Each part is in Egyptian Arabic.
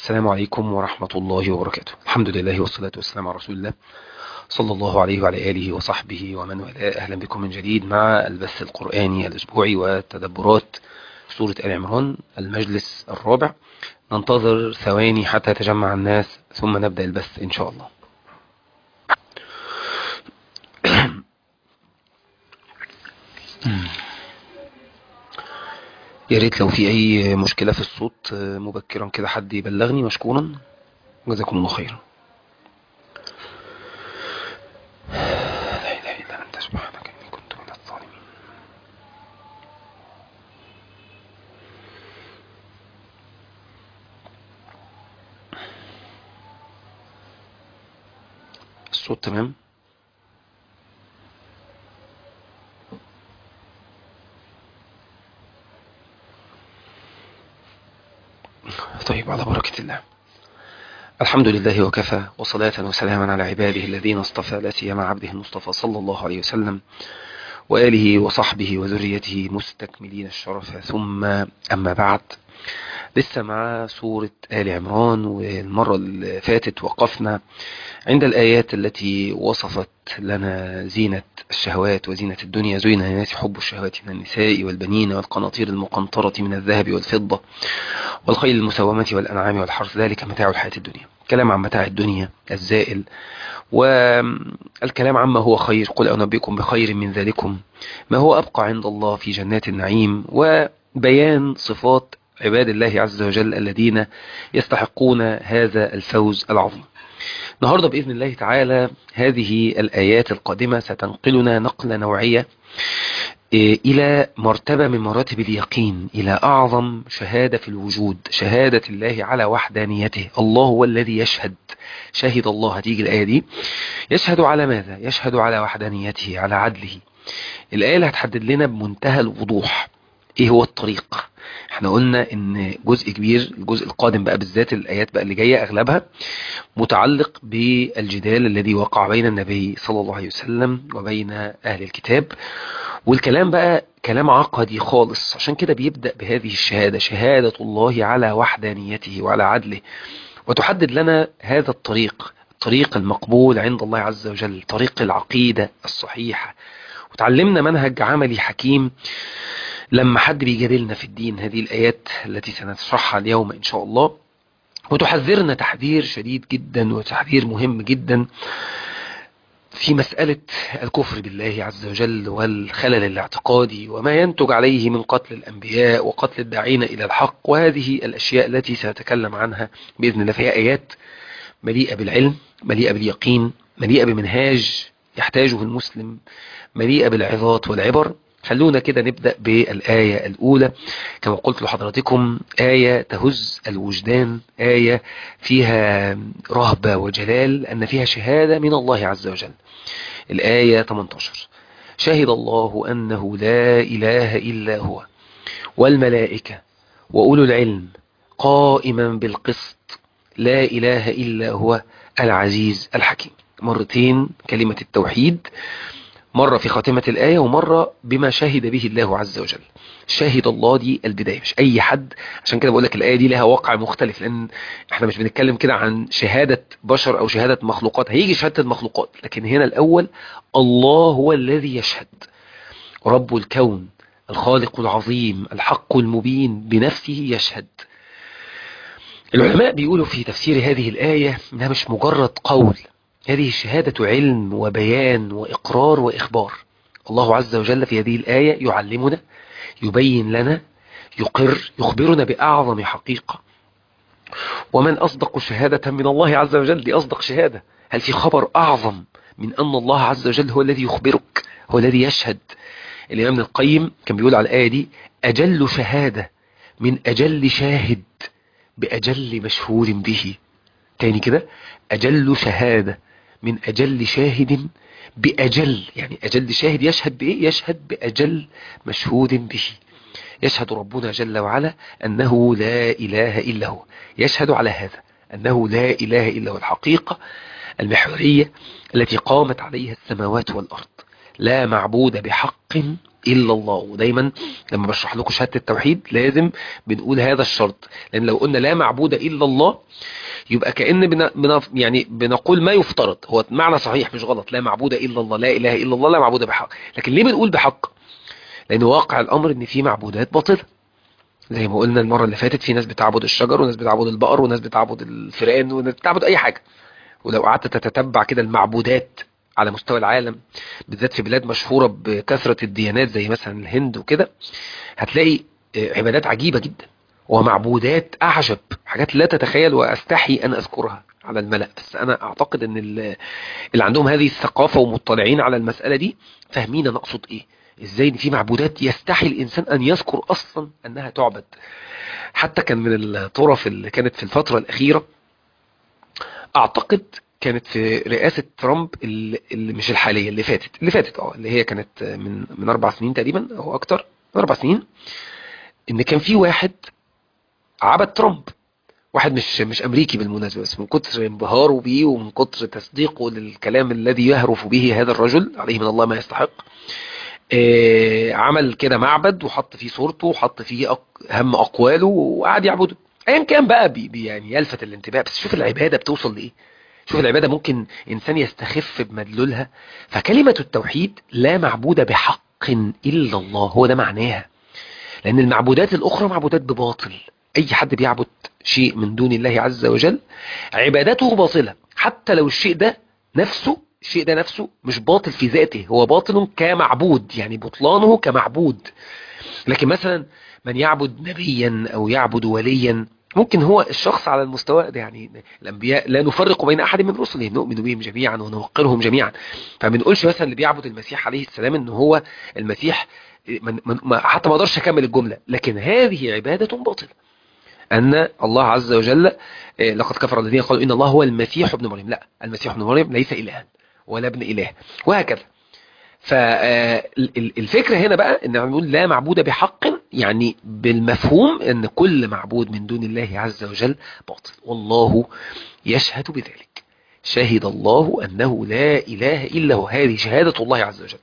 السلام عليكم ورحمة الله وبركاته الحمد لله والصلاة والسلام على رسول الله صلى الله عليه وعلى آله وصحبه ومن والاه أهلا بكم من جديد مع البث القرآني الأسبوعي وتدبرات سورة آل عمران المجلس الرابع ننتظر ثواني حتى يتجمع الناس ثم نبدأ البث إن شاء الله يا ريت لو في أي مشكلة في الصوت مبكرا كده حد يبلغني مشكورا جزاكم الله خيرا لا إله إلا أنت سبحانك إني كنت من الظالمين الصوت تمام طيب على بركة الله الحمد لله وكفى وصلاة وسلاما على عباده الذين اصطفى لا سيما عبده المصطفى صلى الله عليه وسلم وآله وصحبه وذريته مستكملين الشرف ثم أما بعد لسه مع سورة آل عمران والمرة اللي فاتت وقفنا عند الآيات التي وصفت لنا زينة الشهوات وزينة الدنيا زين للناس حب الشهوات من النساء والبنين والقناطير المقنطرة من الذهب والفضة والخيل المسومة والأنعام والحرث ذلك متاع الحياة الدنيا كلام عن متاع الدنيا الزائل والكلام عما هو خير قل أنبئكم بخير من ذلكم ما هو أبقى عند الله في جنات النعيم وبيان صفات عباد الله عز وجل الذين يستحقون هذا الفوز العظيم النهاردة بإذن الله تعالى هذه الآيات القادمة ستنقلنا نقلة نوعية إلى مرتبة من مراتب اليقين إلى أعظم شهادة في الوجود شهادة الله على وحدانيته الله هو الذي يشهد شهد الله هتيجي الآية دي يشهد على ماذا؟ يشهد على وحدانيته على عدله الآية اللي هتحدد لنا بمنتهى الوضوح إيه هو الطريق احنا قلنا ان جزء كبير الجزء القادم بقى بالذات الايات بقى اللي جايه اغلبها متعلق بالجدال الذي وقع بين النبي صلى الله عليه وسلم وبين اهل الكتاب والكلام بقى كلام عقدي خالص عشان كده بيبدأ بهذه الشهادة شهادة الله على وحدانيته وعلى عدله وتحدد لنا هذا الطريق الطريق المقبول عند الله عز وجل طريق العقيدة الصحيحة وتعلمنا منهج عملي حكيم لما حد بيجادلنا في الدين هذه الآيات التي سنشرحها اليوم إن شاء الله وتحذرنا تحذير شديد جدا وتحذير مهم جدا في مسألة الكفر بالله عز وجل والخلل الاعتقادي وما ينتج عليه من قتل الأنبياء وقتل الداعين إلى الحق وهذه الأشياء التي سنتكلم عنها بإذن الله فيها آيات مليئة بالعلم مليئة باليقين مليئة بمنهاج يحتاجه المسلم مليئة بالعظات والعبر خلونا كده نبدأ بالآية الأولى كما قلت لحضراتكم آية تهز الوجدان آية فيها رهبة وجلال أن فيها شهادة من الله عز وجل الآية 18 شهد الله أنه لا إله إلا هو والملائكة وأولو العلم قائما بالقسط لا إله إلا هو العزيز الحكيم مرتين كلمة التوحيد مرة في خاتمة الآية ومرة بما شهد به الله عز وجل شاهد الله دي البداية مش أي حد عشان كده بقول لك الآية دي لها واقع مختلف لأن احنا مش بنتكلم كده عن شهادة بشر أو شهادة مخلوقات هيجي شهادة المخلوقات لكن هنا الأول الله هو الذي يشهد رب الكون الخالق العظيم الحق المبين بنفسه يشهد العلماء بيقولوا في تفسير هذه الآية انها مش مجرد قول هذه شهادة علم وبيان وإقرار وإخبار الله عز وجل في هذه الآية يعلمنا يبين لنا يقر يخبرنا بأعظم حقيقة ومن أصدق شهادة من الله عز وجل دي أصدق شهادة هل في خبر أعظم من أن الله عز وجل هو الذي يخبرك هو الذي يشهد الإمام ابن القيم كان بيقول على الآية دي أجل شهادة من أجل شاهد بأجل مشهور به تاني كده أجل شهادة من أجل شاهد بأجل يعني أجل شاهد يشهد بإيه يشهد بأجل مشهود به يشهد ربنا جل وعلا أنه لا إله إلا هو يشهد على هذا أنه لا إله إلا هو الحقيقة المحورية التي قامت عليها السماوات والأرض لا معبود بحق الا الله ودايما لما بشرح لكم شهاده التوحيد لازم بنقول هذا الشرط لان لو قلنا لا معبود الا الله يبقى كان بنا بنا يعني بنقول ما يفترض هو معنى صحيح مش غلط لا معبود الا الله لا اله الا الله لا معبود بحق لكن ليه بنقول بحق لان واقع الامر ان في معبودات باطله زي ما قلنا المره اللي فاتت في ناس بتعبد الشجر وناس بتعبد البقر وناس بتعبد الفئران وناس بتعبد اي حاجه ولو قعدت تتتبع كده المعبودات على مستوى العالم بالذات في بلاد مشهورة بكثرة الديانات زي مثلا الهند وكده هتلاقي عبادات عجيبة جدا ومعبودات أعجب حاجات لا تتخيل وأستحي أن أذكرها على الملأ بس أنا أعتقد أن اللي عندهم هذه الثقافة ومطلعين على المسألة دي فاهمين أنا أقصد إيه إزاي إن في معبودات يستحي الإنسان أن يذكر أصلا أنها تعبد حتى كان من الطرف اللي كانت في الفترة الأخيرة أعتقد كانت في رئاسة ترامب اللي مش الحالية اللي فاتت اللي فاتت اه اللي هي كانت من من أربع سنين تقريبا أو أكتر من أربع سنين إن كان في واحد عبد ترامب واحد مش مش أمريكي بالمناسبة بس من كتر انبهاره بيه ومن كتر تصديقه للكلام الذي يهرف به هذا الرجل عليه من الله ما يستحق آه عمل كده معبد وحط فيه صورته وحط فيه أق... هم أقواله وقعد يعبده ايا كان بقى بي بي يعني يلفت الانتباه بس شوف العبادة بتوصل لإيه شوف العبادة ممكن إنسان يستخف بمدلولها فكلمة التوحيد لا معبود بحق إلا الله هو ده معناها لأن المعبودات الأخرى معبودات بباطل أي حد بيعبد شيء من دون الله عز وجل عبادته باطلة حتى لو الشيء ده نفسه الشيء ده نفسه مش باطل في ذاته هو باطل كمعبود يعني بطلانه كمعبود لكن مثلا من يعبد نبيا أو يعبد وليا ممكن هو الشخص على المستوى ده يعني الانبياء لا نفرق بين احد من رسلهم نؤمن بهم جميعا ونوقرهم جميعا فما بنقولش مثلا اللي بيعبد المسيح عليه السلام ان هو المسيح من من حتى ما اقدرش اكمل الجمله لكن هذه عباده باطله ان الله عز وجل لقد كفر الذين قالوا ان الله هو المسيح ابن مريم لا المسيح ابن مريم ليس الها ولا ابن اله وهكذا فالفكرة هنا بقى ان نقول لا معبود بحق يعني بالمفهوم ان كل معبود من دون الله عز وجل باطل والله يشهد بذلك شهد الله انه لا اله الا هو هذه شهادة الله عز وجل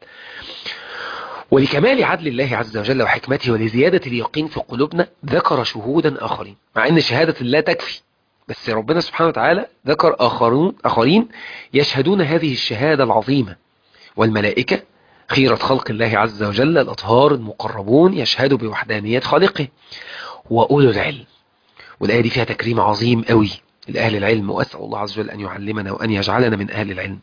ولكمال عدل الله عز وجل وحكمته ولزيادة اليقين في قلوبنا ذكر شهودا آخرين مع ان شهادة لا تكفي بس ربنا سبحانه وتعالى ذكر آخرون آخرين يشهدون هذه الشهادة العظيمة والملائكة خيرة خلق الله عز وجل الأطهار المقربون يشهدوا بوحدانية خالقه وأولو العلم والآية دي فيها تكريم عظيم قوي لأهل العلم وأسأل الله عز وجل أن يعلمنا وأن يجعلنا من أهل العلم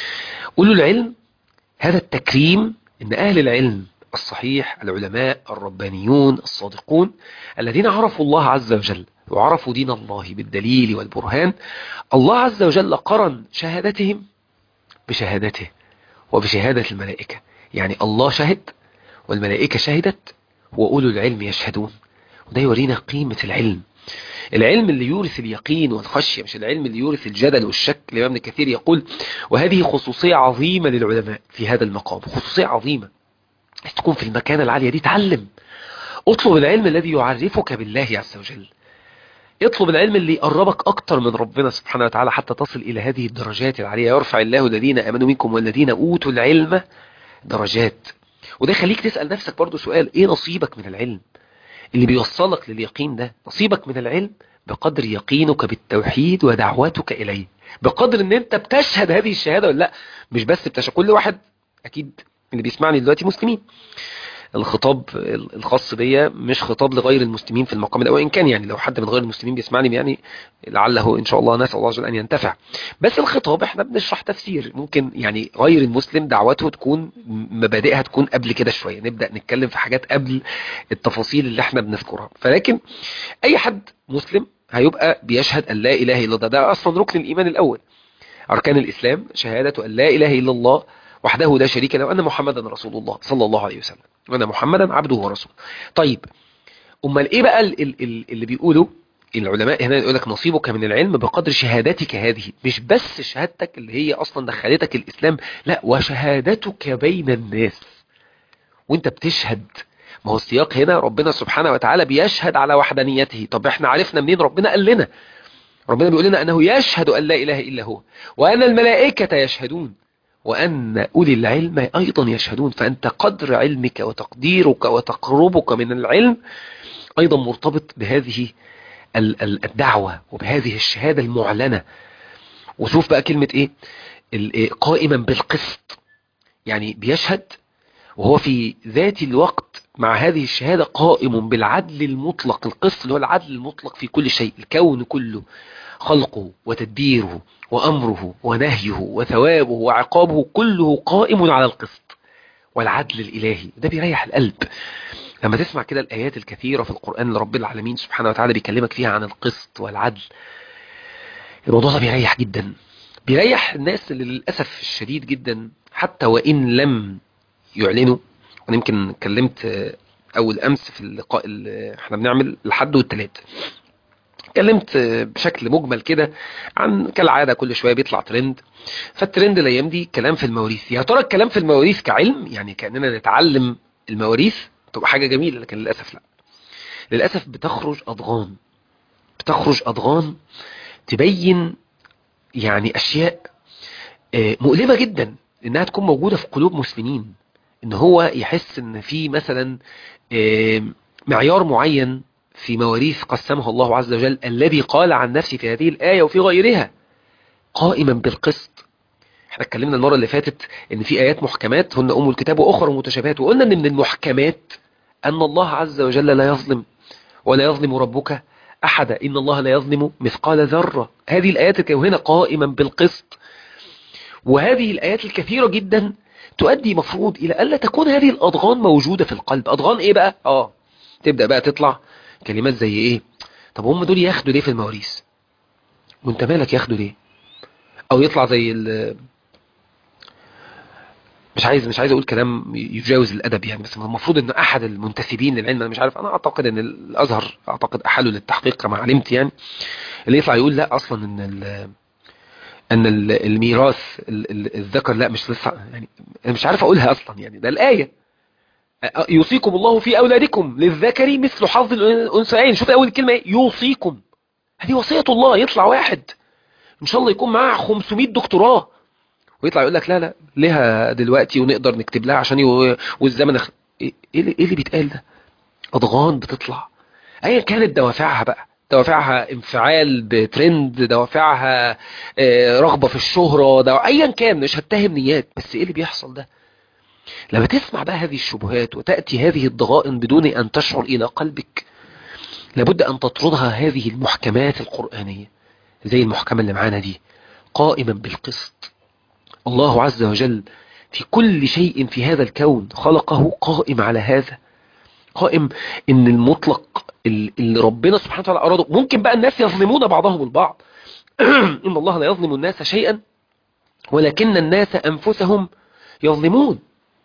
أولو العلم هذا التكريم إن أهل العلم الصحيح العلماء الربانيون الصادقون الذين عرفوا الله عز وجل وعرفوا دين الله بالدليل والبرهان الله عز وجل قرن شهادتهم بشهادته وبشهادة الملائكة يعني الله شهد والملائكة شهدت وأولو العلم يشهدون وده يورينا قيمة العلم العلم اللي يورث اليقين والخشية مش العلم اللي يورث الجدل والشك الإمام ابن كثير يقول وهذه خصوصية عظيمة للعلماء في هذا المقام خصوصية عظيمة تكون في المكانة العالية دي تعلم اطلب العلم الذي يعرفك بالله عز وجل اطلب العلم اللي يقربك اكتر من ربنا سبحانه وتعالى حتى تصل الى هذه الدرجات العالية يرفع الله الذين امنوا منكم والذين اوتوا العلم درجات وده يخليك تسأل نفسك برضو سؤال ايه نصيبك من العلم اللي بيوصلك لليقين ده نصيبك من العلم بقدر يقينك بالتوحيد ودعوتك اليه بقدر ان انت بتشهد هذه الشهادة ولا لا مش بس بتشهد كل واحد اكيد اللي بيسمعني دلوقتي مسلمين الخطاب الخاص بيا مش خطاب لغير المسلمين في المقام ده وان كان يعني لو حد من غير المسلمين بيسمعني يعني لعله ان شاء الله نسال الله عز وجل ان ينتفع بس الخطاب احنا بنشرح تفسير ممكن يعني غير المسلم دعوته تكون مبادئها تكون قبل كده شويه نبدا نتكلم في حاجات قبل التفاصيل اللي احنا بنذكرها فلكن اي حد مسلم هيبقى بيشهد ان لا اله الا الله ده اصلا ركن الايمان الاول اركان الاسلام شهاده ان لا اله الا الله وحده لا شريك له وأن محمدا رسول الله صلى الله عليه وسلم وأن محمدا عبده ورسوله طيب أمال إيه بقى اللي بيقولوا العلماء هنا يقول لك نصيبك من العلم بقدر شهادتك هذه مش بس شهادتك اللي هي أصلا دخلتك الإسلام لا وشهادتك بين الناس وانت بتشهد ما هو السياق هنا ربنا سبحانه وتعالى بيشهد على وحدانيته طب احنا عرفنا منين ربنا قال لنا ربنا بيقول لنا أنه يشهد أن لا إله إلا هو وأن الملائكة يشهدون وأن أولي العلم أيضا يشهدون فأنت قدر علمك وتقديرك وتقربك من العلم أيضا مرتبط بهذه الدعوة وبهذه الشهادة المعلنة وشوف بقى كلمة إيه قائما بالقسط يعني بيشهد وهو في ذات الوقت مع هذه الشهادة قائم بالعدل المطلق القسط اللي هو العدل المطلق في كل شيء الكون كله خلقه وتدبيره وأمره ونهيه وثوابه وعقابه كله قائم على القسط والعدل الإلهي ده بيريح القلب لما تسمع كده الآيات الكثيرة في القرآن لرب العالمين سبحانه وتعالى بيكلمك فيها عن القسط والعدل الموضوع ده بيريح جدا بيريح الناس اللي للأسف الشديد جدا حتى وإن لم يعلنوا أنا يمكن اتكلمت أول أمس في اللقاء اللي احنا بنعمل الحد والتلات اتكلمت بشكل مجمل كده عن كالعادة كل شوية بيطلع ترند فالترند الايام دي كلام في المواريث يا ترى الكلام في المواريث كعلم يعني كأننا نتعلم المواريث تبقى حاجة جميلة لكن للأسف لا للأسف بتخرج أضغان بتخرج أضغان تبين يعني أشياء مؤلمة جدا إنها تكون موجودة في قلوب مسلمين إن هو يحس إن في مثلا معيار معين في مواريث قسمها الله عز وجل الذي قال عن نفسه في هذه الآية وفي غيرها قائما بالقسط احنا اتكلمنا المرة اللي فاتت ان في آيات محكمات هن أم الكتاب وأخرى متشابهات وقلنا ان من المحكمات أن الله عز وجل لا يظلم ولا يظلم ربك أحد إن الله لا يظلم مثقال ذرة هذه الآيات هنا قائما بالقسط وهذه الآيات الكثيرة جدا تؤدي مفروض إلى ألا تكون هذه الأضغان موجودة في القلب أضغان إيه بقى؟ آه تبدأ بقى تطلع كلمات زي إيه؟ طب هم دول ياخدوا ليه في المواريث؟ وانت مالك ياخدوا ليه؟ أو يطلع زي ال مش عايز مش عايز اقول كلام يجاوز الادب يعني بس المفروض ان احد المنتسبين للعلم انا مش عارف انا اعتقد ان الازهر اعتقد احاله للتحقيق كما علمت يعني اللي يطلع يقول لا اصلا ان ال ان الميراث الذكر لا مش لسه يعني انا مش عارف اقولها اصلا يعني ده الايه يوصيكم الله في اولادكم للذكر مثل حظ الانثيين شوف اول كلمه ايه يوصيكم هذه وصيه الله يطلع واحد ان شاء الله يكون معاه 500 دكتوراه ويطلع يقول لك لا لا ليها دلوقتي ونقدر نكتب لها عشان يو... والزمن اخ... ايه اللي, إيه اللي بيتقال ده اضغان بتطلع ايا كانت دوافعها بقى دوافعها انفعال بترند دوافعها رغبة في الشهرة دو... ايا كان مش هتهم نيات بس ايه اللي بيحصل ده لما تسمع بقى هذه الشبهات وتأتي هذه الضغائن بدون ان تشعر الى قلبك لابد ان تطردها هذه المحكمات القرآنية زي المحكمة اللي معانا دي قائما بالقسط الله عز وجل في كل شيء في هذا الكون خلقه قائم على هذا قائم ان المطلق اللي ربنا سبحانه وتعالى أراده ممكن بقى الناس يظلمون بعضهم البعض إن الله لا يظلم الناس شيئا ولكن الناس أنفسهم يظلمون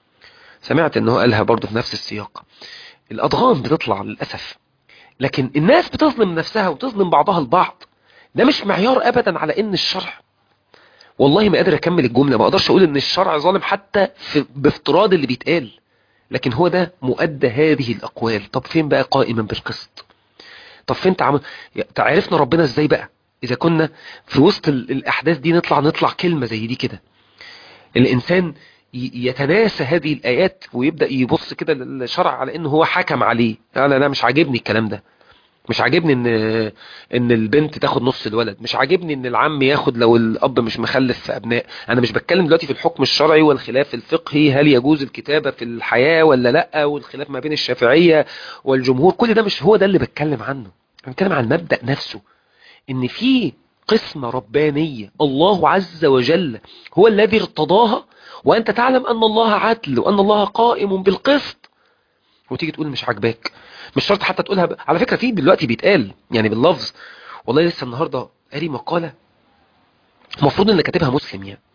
سمعت أنه قالها برضه في نفس السياق الأضغام بتطلع للأسف لكن الناس بتظلم نفسها وتظلم بعضها البعض ده مش معيار أبدا على أن الشرع والله ما قادر أكمل الجملة ما أقدرش أقول أن الشرع ظالم حتى في بافتراض اللي بيتقال لكن هو ده مؤدى هذه الأقوال طب فين بقى قائما بالقسط طب فين تعمل تعرفنا ربنا ازاي بقى إذا كنا في وسط الأحداث دي نطلع نطلع كلمة زي دي كده الإنسان يتناسى هذه الآيات ويبدأ يبص كده للشرع على إنه هو حكم عليه أنا لا مش عاجبني الكلام ده مش عاجبني ان ان البنت تاخد نص الولد مش عاجبني ان العم ياخد لو الاب مش مخلف في ابناء انا مش بتكلم دلوقتي في الحكم الشرعي والخلاف الفقهي هل يجوز الكتابه في الحياه ولا لا والخلاف ما بين الشافعيه والجمهور كل ده مش هو ده اللي بتكلم عنه انا بتكلم عن المبدا نفسه ان في قسمه ربانيه الله عز وجل هو الذي ارتضاها وانت تعلم ان الله عدل وان الله قائم بالقسط وتيجي تقول مش عاجباك مش شرط حتى تقولها ب... على فكرة في دلوقتي بيتقال يعني باللفظ والله لسه النهاردة قاري مقالة المفروض ان كاتبها مسلم يعني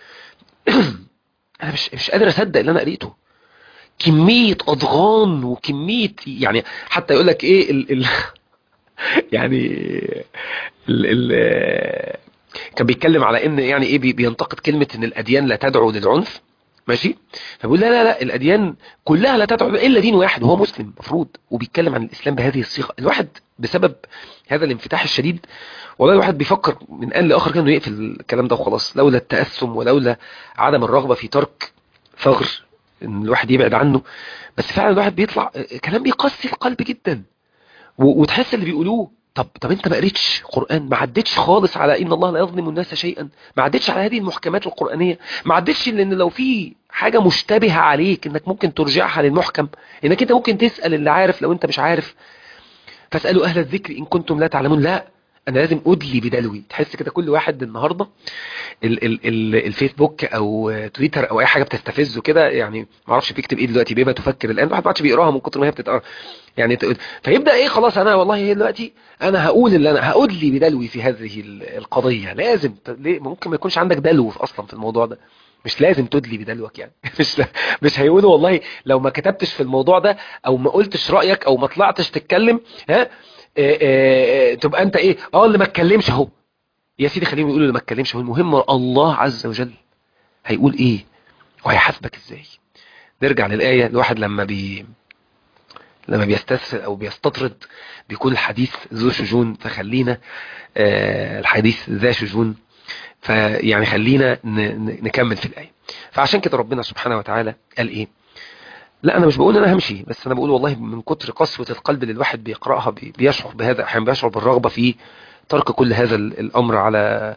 انا مش مش قادر اصدق اللي انا قريته كمية اضغان وكمية يعني حتى يقول لك ايه ال ال يعني ال ال كان بيتكلم على ان يعني ايه بينتقد كلمة ان الاديان لا تدعو للعنف ماشي فبيقول لا لا لا الاديان كلها لا تدعو الا دين واحد وهو مسلم مفروض وبيتكلم عن الاسلام بهذه الصيغه الواحد بسبب هذا الانفتاح الشديد والله الواحد بيفكر من ان لاخر كده انه يقفل الكلام ده وخلاص لولا التاسم ولولا عدم الرغبه في ترك ثغر ان الواحد يبعد عنه بس فعلا الواحد بيطلع كلام بيقسي القلب جدا وتحس اللي بيقولوه طب طب انت ما قريتش قران ما عدتش خالص على ان الله لا يظلم الناس شيئا ما عدتش على هذه المحكمات القرانيه ما عدتش لان لو في حاجه مشتبهه عليك انك ممكن ترجعها للمحكم انك انت ممكن تسال اللي عارف لو انت مش عارف فاسالوا اهل الذكر ان كنتم لا تعلمون لا انا لازم ادلي بدلوي تحس كده كل واحد النهارده ال ال ال الفيسبوك او تويتر او اي حاجه بتستفزه كده يعني ما اعرفش بيكتب ايه دلوقتي بما تفكر الان الواحد ما عادش بيقراها من كتر ما هي بتتقرا يعني فيبدا ايه خلاص انا والله دلوقتي انا هقول اللي انا هادلي بدلوي في هذه القضيه لازم ليه ممكن ما يكونش عندك دلو اصلا في الموضوع ده مش لازم تدلي بدلوك يعني مش مش هيقولوا والله لو ما كتبتش في الموضوع ده او ما قلتش رايك او ما طلعتش تتكلم ها إيه إيه تبقى انت ايه اه اللي ما اتكلمش اهو يا سيدي خليهم يقولوا اللي ما اتكلمش اهو المهم الله عز وجل هيقول ايه وهيحاسبك ازاي نرجع للايه الواحد لما بي لما بيستسر او بيستطرد بيكون الحديث ذو شجون فخلينا آه الحديث ذا شجون فيعني خلينا نكمل في الايه فعشان كده ربنا سبحانه وتعالى قال ايه لا انا مش بقول انا همشي بس انا بقول والله من كتر قسوة القلب اللي الواحد بيقرأها بيشعر بهذا احيانا بيشعر بالرغبة في ترك كل هذا الامر على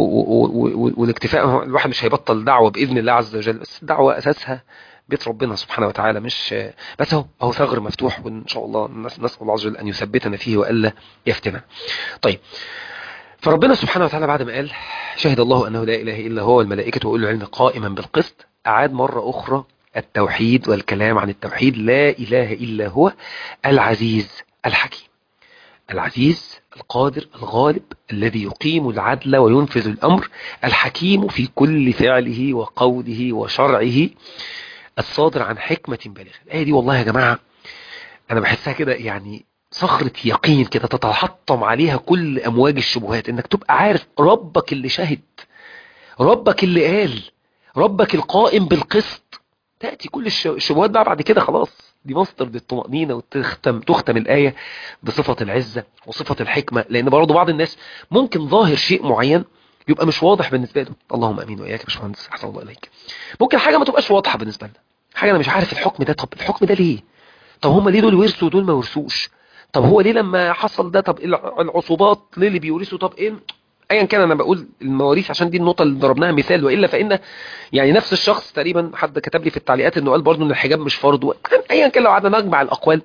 والاكتفاء الواحد مش هيبطل دعوة باذن الله عز وجل بس الدعوة اساسها بيت ربنا سبحانه وتعالى مش بس اهو اهو ثغر مفتوح وان شاء الله نسال الله عز وجل ان يثبتنا فيه والا يفتنا طيب فربنا سبحانه وتعالى بعد ما قال شهد الله انه لا اله الا هو والملائكه واولو العلم قائما بالقسط اعاد مره اخرى التوحيد والكلام عن التوحيد لا إله إلا هو العزيز الحكيم العزيز القادر الغالب الذي يقيم العدل وينفذ الأمر الحكيم في كل فعله وقوله وشرعه الصادر عن حكمة بالغة الآية دي والله يا جماعة أنا بحسها كده يعني صخرة يقين كده تتحطم عليها كل أمواج الشبهات إنك تبقى عارف ربك اللي شهد ربك اللي قال ربك القائم بالقسط تأتي كل الشبهات بقى بعد كده خلاص دي مصدر للطمأنينة وتختم تختم الآية بصفة العزة وصفة الحكمة لأن برضه بعض الناس ممكن ظاهر شيء معين يبقى مش واضح بالنسبة له اللهم أمين وإياك يا باشمهندس أحسن الله إليك ممكن حاجة ما تبقاش واضحة بالنسبة لنا حاجة أنا مش عارف الحكم ده طب الحكم ده ليه طب هم ليه دول ورثوا ودول ما ورثوش طب هو ليه لما حصل ده طب العصوبات ليه اللي بيورثوا طب ايه ايا كان انا بقول المواريث عشان دي النقطه اللي ضربناها مثال والا فان يعني نفس الشخص تقريبا حد كتب لي في التعليقات انه قال برضه ان الحجاب مش فرض ايا كان لو قعدنا نجمع الاقوال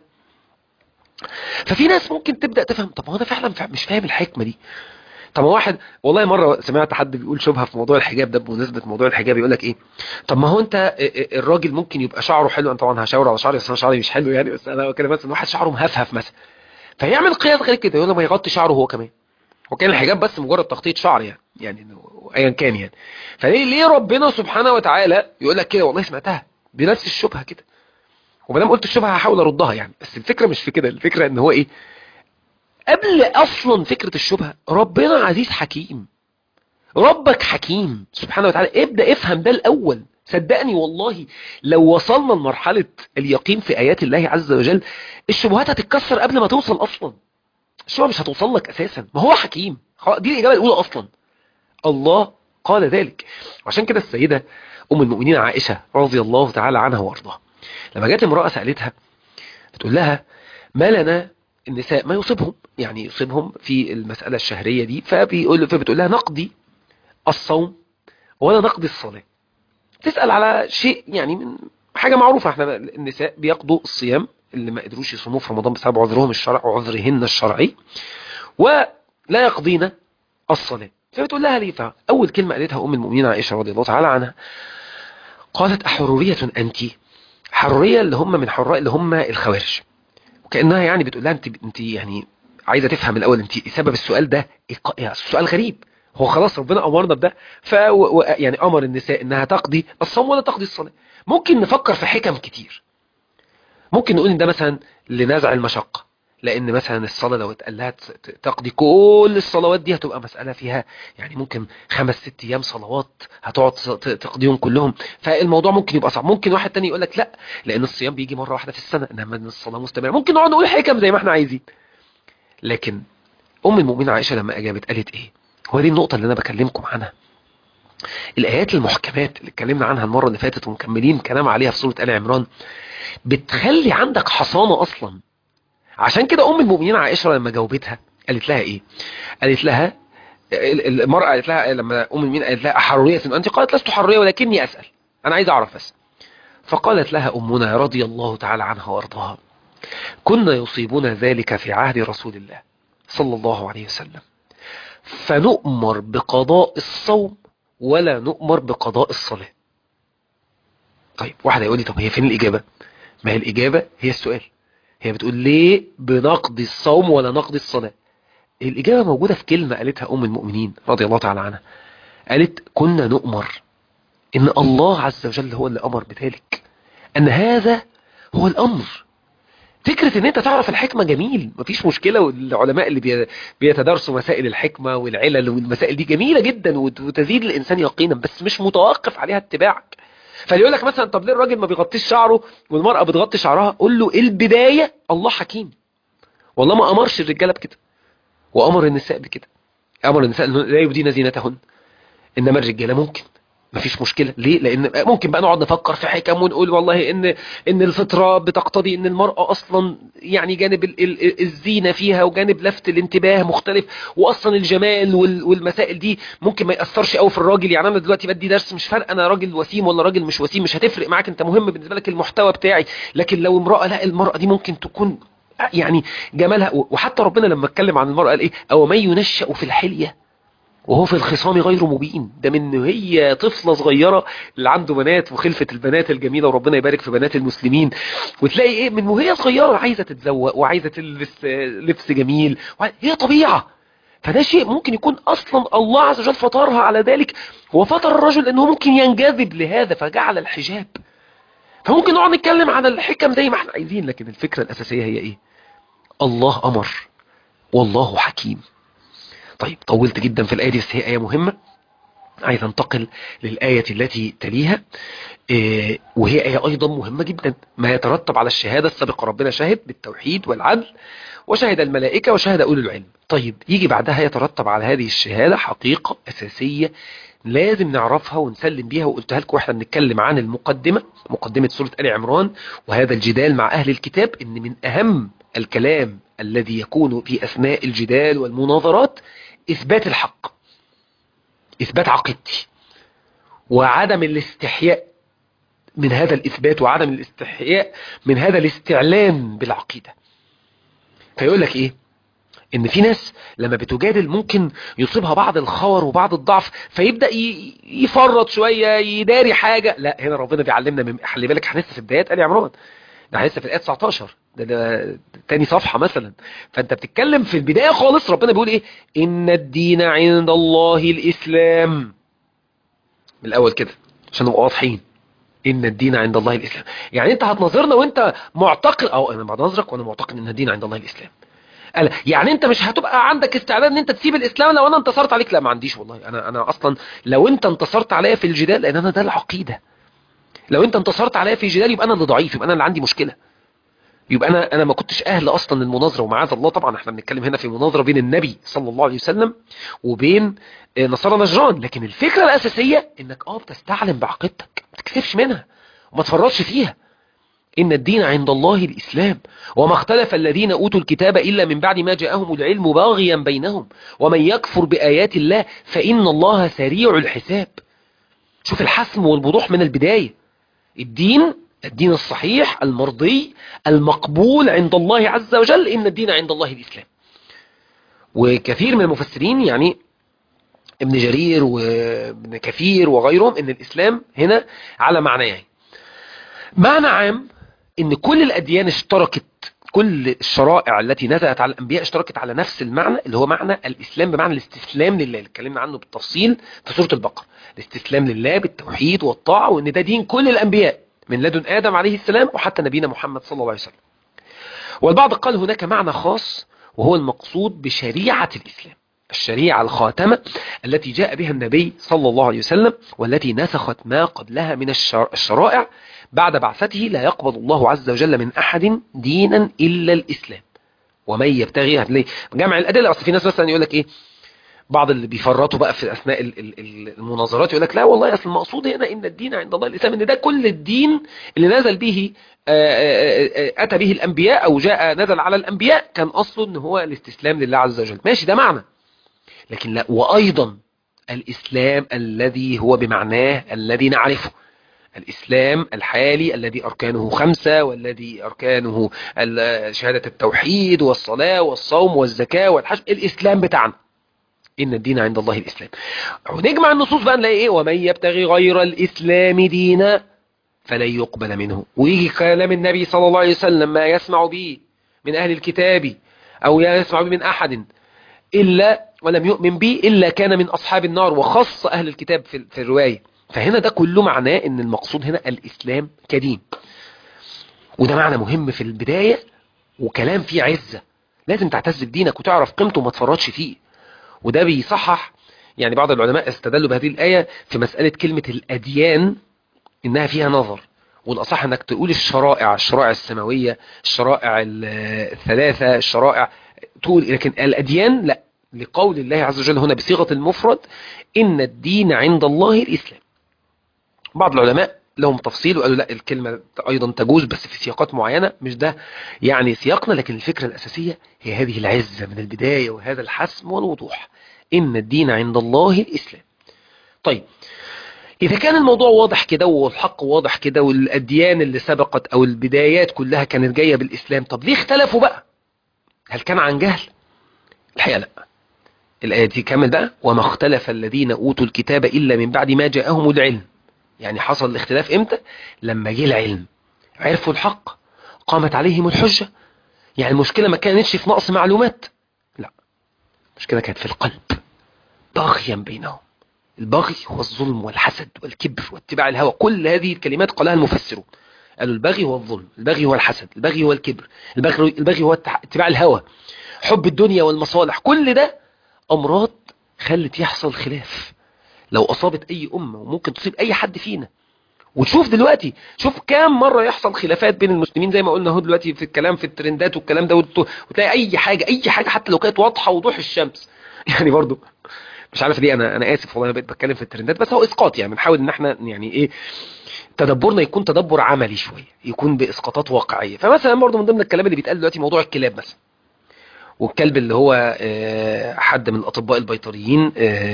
ففي ناس ممكن تبدا تفهم طب هو انا فعلا مش فاهم الحكمه دي طب واحد والله مره سمعت حد بيقول شبهه في موضوع الحجاب ده بمناسبه موضوع الحجاب يقول لك ايه طب ما هو انت الراجل ممكن يبقى شعره حلو انا طبعا هشاور على شعري بس انا شعري مش حلو يعني بس انا كده مثلا واحد شعره مهفهف مثلا فيعمل قياس غير كده يقول له ما يغطي شعره هو كمان وكان الحجاب بس مجرد تخطيط شعر يعني يعني ايا كان يعني فليه ليه ربنا سبحانه وتعالى يقول لك كده والله سمعتها بنفس الشبهه كده وما دام قلت الشبهه هحاول اردها يعني بس الفكره مش في كده الفكره ان هو ايه قبل اصلا فكره الشبهه ربنا عزيز حكيم ربك حكيم سبحانه وتعالى ابدا افهم ده الاول صدقني والله لو وصلنا لمرحله اليقين في ايات الله عز وجل الشبهات هتتكسر قبل ما توصل اصلا الشبهه مش هتوصل لك اساسا ما هو حكيم دي الاجابه الاولى اصلا الله قال ذلك وعشان كده السيده ام المؤمنين عائشه رضي الله تعالى عنها وارضاها لما جت امراه سالتها بتقول لها ما لنا النساء ما يصيبهم يعني يصيبهم في المساله الشهريه دي فبيقول فبتقول لها نقضي الصوم ولا نقضي الصلاه تسال على شيء يعني من حاجه معروفه احنا النساء بيقضوا الصيام اللي ما قدروش يصوموه في رمضان بسبب عذرهم الشرع وعذرهن الشرعي ولا يقضين الصلاة فبتقول لها ليه فأول كلمة قالتها أم المؤمنين عائشة رضي الله تعالى عنها قالت أحرورية أنت حرورية اللي هم من حراء اللي هم الخوارج وكأنها يعني بتقول لها أنت, انت يعني عايزة تفهم الأول أنت سبب السؤال ده يعني السؤال غريب هو خلاص ربنا أمرنا بده ف يعني أمر النساء إنها تقضي الصوم ولا تقضي الصلاة ممكن نفكر في حكم كتير ممكن نقول ان ده مثلا لنزع المشقة لان مثلا الصلاه لو اتقال لها ت- تقضي كل الصلوات دي هتبقى مساله فيها يعني ممكن خمس ست ايام صلوات هتقعد ت- ت- تقضيهم كلهم فالموضوع ممكن يبقى صعب ممكن واحد تاني يقول لك لا لان الصيام بيجي مره واحده في السنه انما الصلاه مستمره ممكن نقعد نقول حكم زي ما احنا عايزين لكن ام المؤمنين عائشه لما اجابت قالت ايه هو دي النقطه اللي انا بكلمكم عنها الايات المحكمات اللي اتكلمنا عنها المره اللي فاتت ومكملين كلام عليها في سوره ال عمران بتخلي عندك حصانه اصلا عشان كده ام المؤمنين عائشه لما جاوبتها قالت لها ايه قالت لها ال- المرأة قالت لها لما أم المؤمنين قالت لها أحرورية أنت قالت لست حرورية ولكني أسأل أنا عايز أعرف بس فقالت لها أمنا رضي الله تعالى عنها وأرضاها كنا يصيبنا ذلك في عهد رسول الله صلى الله عليه وسلم فنؤمر بقضاء الصوم ولا نؤمر بقضاء الصلاة طيب واحد هيقول لي طب هي فين الإجابة ما هي الإجابة هي السؤال هي بتقول ليه بنقضي الصوم ولا نقضي الصلاة الإجابة موجودة في كلمة قالتها أم المؤمنين رضي الله تعالى عنها قالت كنا نؤمر إن الله عز وجل هو اللي أمر بذلك أن هذا هو الأمر فكرة ان انت تعرف الحكمة جميل مفيش مشكلة والعلماء اللي بي- بيتدارسوا مسائل الحكمة والعلل والمسائل دي جميلة جدا وت- وتزيد الانسان يقينا بس مش متوقف عليها اتباعك فاللي يقول لك مثلا طب ليه الراجل ما بيغطيش شعره والمرأة بتغطي شعرها قول له البداية الله حكيم والله ما امرش الرجالة بكده وامر النساء بكده امر النساء إنه لا يبدين زينتهن انما الرجاله ممكن مفيش مشكله ليه لان ممكن بقى نقعد نفكر في حكم ونقول والله ان ان الفطره بتقتضي ان المراه اصلا يعني جانب ال- ال- الزينه فيها وجانب لفت الانتباه مختلف واصلا الجمال وال- والمسائل دي ممكن ما ياثرش قوي في الراجل يعني انا دلوقتي بدي درس مش فارق انا راجل وسيم ولا راجل مش وسيم مش هتفرق معاك انت مهم بالنسبه لك المحتوى بتاعي لكن لو امراه لا المراه دي ممكن تكون يعني جمالها وحتى ربنا لما اتكلم عن المراه قال ايه او من ينشأ في الحليه وهو في الخصام غير مبين ده من هي طفلة صغيرة اللي عنده بنات وخلفة البنات الجميلة وربنا يبارك في بنات المسلمين وتلاقي ايه من وهي صغيرة عايزة تتزوق وعايزة تلبس آه، لبس جميل وع- هي طبيعة فده شيء ممكن يكون اصلا الله عز وجل فطرها على ذلك وفطر الرجل انه ممكن ينجذب لهذا فجعل الحجاب فممكن نقعد نتكلم عن الحكم زي ما احنا عايزين لكن الفكرة الاساسية هي ايه الله امر والله حكيم طيب طولت جدا في الآية دي بس هي آية مهمة عايز انتقل للآية التي تليها إيه، وهي آية أيضا مهمة جدا ما يترتب على الشهادة السابقة ربنا شهد بالتوحيد والعدل وشهد الملائكة وشهد أولو العلم طيب يجي بعدها يترتب على هذه الشهادة حقيقة أساسية لازم نعرفها ونسلم بيها وقلتها لكم واحنا بنتكلم عن المقدمة مقدمة سورة آل عمران وهذا الجدال مع أهل الكتاب إن من أهم الكلام الذي يكون في أثناء الجدال والمناظرات إثبات الحق إثبات عقيدتي وعدم الاستحياء من هذا الإثبات وعدم الاستحياء من هذا الاستعلان بالعقيدة فيقول لك إيه إن في ناس لما بتجادل ممكن يصيبها بعض الخور وبعض الضعف فيبدأ ي- يفرط شوية يداري حاجة لا هنا ربنا بيعلمنا من خلي بالك احنا لسه في بدايات آل عمران ده لسه في الآية 19 ده, ده تاني صفحة مثلا فانت بتتكلم في البداية خالص ربنا بيقول ايه ان الدين عند الله الاسلام من الاول كده عشان نبقى واضحين ان الدين عند الله الاسلام يعني انت هتناظرنا وانت معتقد او انا بنظرك وانا معتقد ان الدين عند الله الاسلام قال يعني انت مش هتبقى عندك استعداد ان انت تسيب الاسلام لو انا انتصرت عليك لا ما عنديش والله انا انا اصلا لو انت انتصرت عليا في الجدال لان انا ده العقيده لو انت انتصرت عليا في الجدال يبقى انا اللي ضعيف يبقى انا اللي عندي مشكله يبقى انا انا ما كنتش اهل اصلا للمناظره ومعاذ الله طبعا احنا بنتكلم هنا في مناظره بين النبي صلى الله عليه وسلم وبين آه، نصارى نجران لكن الفكره الاساسيه انك اه بتستعلم بعقيدتك ما تكسفش منها وما تفرطش فيها ان الدين عند الله الاسلام وما اختلف الذين اوتوا الكتاب الا من بعد ما جاءهم العلم باغيا بينهم ومن يكفر بايات الله فان الله سريع الحساب شوف الحسم والوضوح من البدايه الدين الدين الصحيح المرضي المقبول عند الله عز وجل إن الدين عند الله الإسلام وكثير من المفسرين يعني ابن جرير وابن كثير وغيرهم ان الإسلام هنا على معنيين يعني. معنى عام ان كل الأديان اشتركت كل الشرائع التي نزلت على الأنبياء اشتركت على نفس المعنى اللي هو معنى الإسلام بمعنى الاستسلام لله اللي اتكلمنا عنه بالتفصيل في سورة البقرة الاستسلام لله بالتوحيد والطاعة وان ده دين كل الأنبياء من لدن آدم عليه السلام وحتى نبينا محمد صلى الله عليه وسلم والبعض قال هناك معنى خاص وهو المقصود بشريعة الإسلام الشريعة الخاتمة التي جاء بها النبي صلى الله عليه وسلم والتي نسخت ما قبلها من الشرائع بعد بعثته لا يقبل الله عز وجل من أحد دينا إلا الإسلام ومن يبتغي هتلاقي جمع الأدلة أصل في ناس مثلا يقول لك إيه بعض اللي بيفرطوا بقى في أثناء المناظرات يقول لك لا والله أصل المقصود هنا إن الدين عند الله الإسلام إن ده كل الدين اللي نزل به أتى به الأنبياء أو جاء نزل على الأنبياء كان أصله إن هو الاستسلام لله عز وجل ماشي ده معنى لكن لا وأيضا الإسلام الذي هو بمعناه الذي نعرفه الإسلام الحالي الذي أركانه خمسة والذي أركانه شهادة التوحيد والصلاة والصوم والزكاة والحج الإسلام بتاعنا إن الدين عند الله الإسلام ونجمع النصوص بقى نلاقي إيه ومن يبتغي غير الإسلام دينا فلن يقبل منه ويجي كلام النبي صلى الله عليه وسلم ما يسمع به من أهل الكتاب أو يسمع به من أحد إلا ولم يؤمن به إلا كان من أصحاب النار وخص أهل الكتاب في, في الرواية فهنا ده كله معناه ان المقصود هنا الاسلام كدين وده معنى مهم في البداية وكلام فيه عزة لازم تعتز بدينك وتعرف قيمته وما تفرطش فيه وده بيصحح يعني بعض العلماء استدلوا بهذه الآية في مسألة كلمة الأديان إنها فيها نظر والأصح أنك تقول الشرائع الشرائع السماوية الشرائع الثلاثة الشرائع تقول لكن الأديان لا لقول الله عز وجل هنا بصيغة المفرد إن الدين عند الله الإسلام بعض العلماء لهم تفصيل وقالوا لا الكلمة أيضا تجوز بس في سياقات معينة مش ده يعني سياقنا لكن الفكرة الأساسية هي هذه العزة من البداية وهذا الحسم والوضوح إن الدين عند الله الإسلام طيب إذا كان الموضوع واضح كده والحق واضح كده والأديان اللي سبقت أو البدايات كلها كانت جاية بالإسلام طب ليه اختلفوا بقى هل كان عن جهل الحقيقة لا الآية دي كامل بقى وما اختلف الذين أوتوا الكتاب إلا من بعد ما جاءهم العلم يعني حصل الاختلاف امتى لما جه العلم عرفوا الحق قامت عليهم الحجة يعني المشكلة ما كانتش في نقص معلومات لا المشكلة كانت في القلب باغيا بينهم البغي هو الظلم والحسد والكبر واتباع الهوى كل هذه الكلمات قالها المفسرون قالوا البغي هو الظلم البغي هو الحسد البغي هو الكبر البغي, البغي هو اتباع الهوى حب الدنيا والمصالح كل ده أمراض خلت يحصل خلاف لو أصابت أي أمة وممكن تصيب أي حد فينا وتشوف دلوقتي شوف كام مرة يحصل خلافات بين المسلمين زي ما قلنا اهو دلوقتي في الكلام في الترندات والكلام ده وتلاقي أي حاجة أي حاجة حتى لو كانت واضحة وضوح الشمس يعني برضو مش عارف ليه انا انا اسف والله انا بقيت بتكلم في الترندات بس هو اسقاط يعني بنحاول ان احنا يعني ايه تدبرنا يكون تدبر عملي شويه يكون باسقاطات واقعيه فمثلا برضو من ضمن الكلام اللي بيتقال دلوقتي موضوع الكلاب مثلا والكلب اللي هو حد من الاطباء البيطريين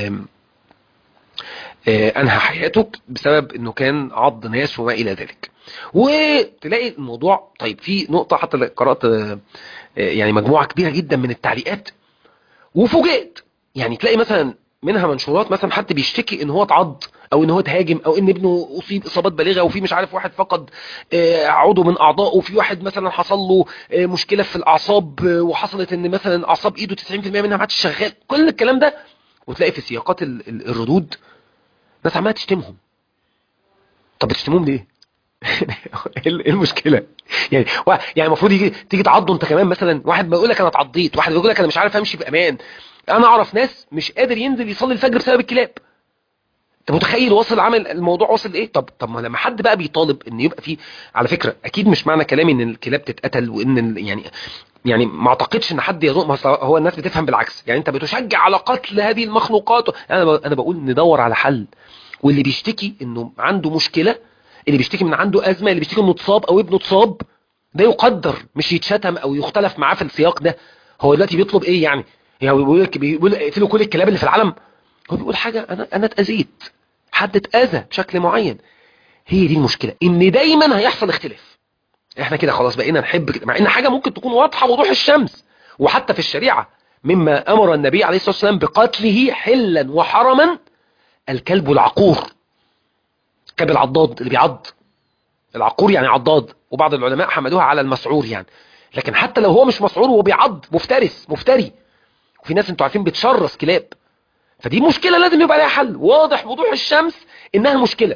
انهى حياته بسبب انه كان عض ناس وما الى ذلك وتلاقي الموضوع طيب في نقطة حتى قرأت يعني مجموعة كبيرة جدا من التعليقات وفوجئت يعني تلاقي مثلا منها منشورات مثلا حد بيشتكي ان هو اتعض او ان هو اتهاجم او ان ابنه اصيب اصابات بالغه وفي مش عارف واحد فقد عضو من اعضائه وفي واحد مثلا حصل له مشكله في الاعصاب وحصلت ان مثلا اعصاب ايده 90% منها ما عادش شغال كل الكلام ده وتلاقي في سياقات الردود ناس عماله تشتمهم طب بتشتمهم ليه ايه المشكله يعني يعني المفروض يجي تيجي تعضه انت كمان مثلا واحد بيقول لك انا اتعضيت واحد بيقول لك انا مش عارف امشي بامان انا اعرف ناس مش قادر ينزل يصلي الفجر بسبب الكلاب انت متخيل وصل عمل الموضوع وصل ايه طب طب ما لما حد بقى بيطالب ان يبقى في على فكره اكيد مش معنى كلامي ان الكلاب تتقتل وان يعني يعني ما اعتقدش ان حد يظن هو الناس بتفهم بالعكس يعني انت بتشجع على قتل هذه المخلوقات انا انا بقول ندور على حل واللي بيشتكي انه عنده مشكله اللي بيشتكي من عنده ازمه اللي بيشتكي انه اتصاب او ابنه اتصاب ده يقدر مش يتشتم او يختلف معاه في السياق ده هو دلوقتي بيطلب ايه يعني يعني بيقول لك بيقول اقتلوا كل الكلاب اللي في العالم هو بيقول حاجه انا انا اتاذيت حد اتاذى بشكل معين هي دي المشكله ان دايما هيحصل اختلاف احنا كده خلاص بقينا نحب كده مع ان حاجه ممكن تكون واضحه وضوح الشمس وحتى في الشريعه مما امر النبي عليه الصلاه والسلام بقتله حلا وحرما الكلب العقور كلب العضاد اللي بيعض العقور يعني عضاد وبعض العلماء حملوها على المسعور يعني لكن حتى لو هو مش مسعور هو بيعض مفترس مفتري وفي ناس انتوا عارفين بتشرس كلاب فدي مشكلة لازم يبقى لها حل واضح وضوح الشمس انها مشكلة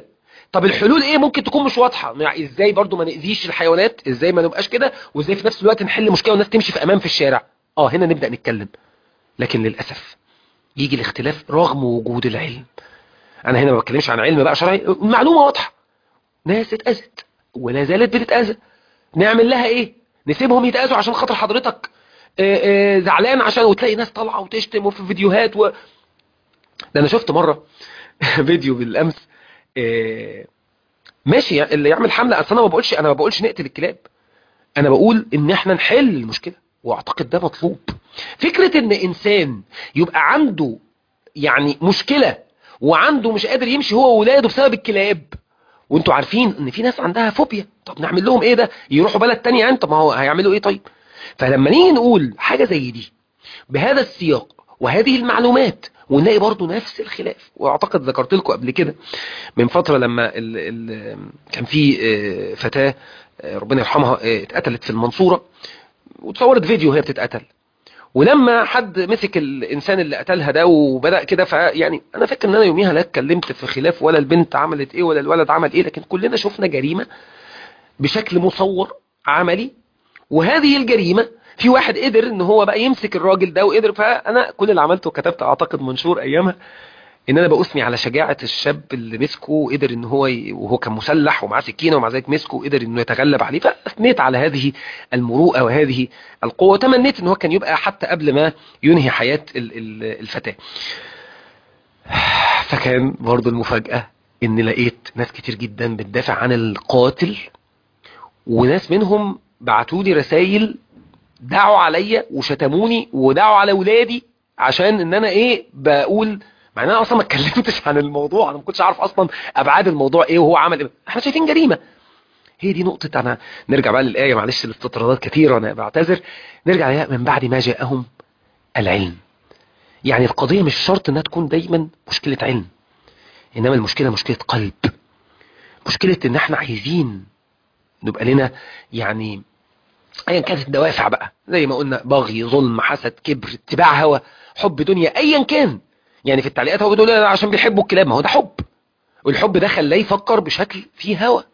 طب الحلول ايه ممكن تكون مش واضحه يعني ازاي برضو ما ناذيش الحيوانات ازاي ما نبقاش كده وازاي في نفس الوقت نحل مشكله والناس تمشي في امان في الشارع اه هنا نبدا نتكلم لكن للاسف يجي الاختلاف رغم وجود العلم انا هنا ما بتكلمش عن علم بقى شرعي المعلومه واضحه ناس اتاذت ولا زالت بتتاذى نعمل لها ايه نسيبهم يتاذوا عشان خاطر حضرتك آه، آه، زعلان عشان وتلاقي ناس طالعه وتشتم وفي فيديوهات و... ده انا شفت مره فيديو بالامس آه، ماشي يعني اللي يعمل حمله اصل انا ما بقولش انا ما بقولش نقتل الكلاب انا بقول ان احنا نحل المشكله واعتقد ده مطلوب فكره ان انسان يبقى عنده يعني مشكله وعنده مش قادر يمشي هو وولاده بسبب الكلاب وانتوا عارفين ان في ناس عندها فوبيا طب نعمل لهم ايه ده يروحوا بلد تانية يعني طب ما هو هيعملوا ايه طيب فلما نيجي نقول حاجه زي دي بهذا السياق وهذه المعلومات ونلاقي برضو نفس الخلاف واعتقد ذكرت لكم قبل كده من فتره لما ال ال كان في آه، فتاه آه، ربنا يرحمها آه، اتقتلت في المنصوره وتصورت فيديو وهي بتتقتل ولما حد مسك الانسان اللي قتلها ده وبدا كده فيعني انا فاكر ان انا يوميها لا اتكلمت في خلاف ولا البنت عملت ايه ولا الولد عمل ايه لكن كلنا شفنا جريمه بشكل مصور عملي وهذه الجريمه في واحد قدر ان هو بقى يمسك الراجل ده وقدر فانا كل اللي عملته كتبت اعتقد منشور ايامها ان انا بأثني على شجاعة الشاب اللي مسكه وقدر ان هو ي... وهو كان مسلح ومعاه سكينة ومع ذلك مسكه وقدر انه يتغلب عليه فاثنيت على هذه المروءة وهذه القوة وتمنيت ان هو كان يبقى حتى قبل ما ينهي حياة ال- ال- الفتاة فكان برضو المفاجأة ان لقيت ناس كتير جدا بتدافع عن القاتل وناس منهم بعتوا لي رسائل دعوا عليا وشتموني ودعوا على ولادي عشان ان انا ايه بقول مع ان انا اصلا ما اتكلمتش عن الموضوع انا ما كنتش عارف اصلا ابعاد الموضوع ايه وهو عمل ايه احنا شايفين جريمه هي دي نقطه انا نرجع بقى للايه معلش الاستطرادات كثيره انا بعتذر نرجع لها من بعد ما جاءهم العلم يعني القضيه مش شرط انها تكون دايما مشكله علم انما المشكله مشكله قلب مشكله ان احنا عايزين نبقى لنا يعني ايا كانت الدوافع بقى زي ما قلنا بغي ظلم حسد كبر اتباع هوى حب دنيا ايا كان يعني في التعليقات هو بيقول لا عشان بيحبوا الكلاب ما هو ده حب والحب ده خلاه يفكر بشكل فيه هوى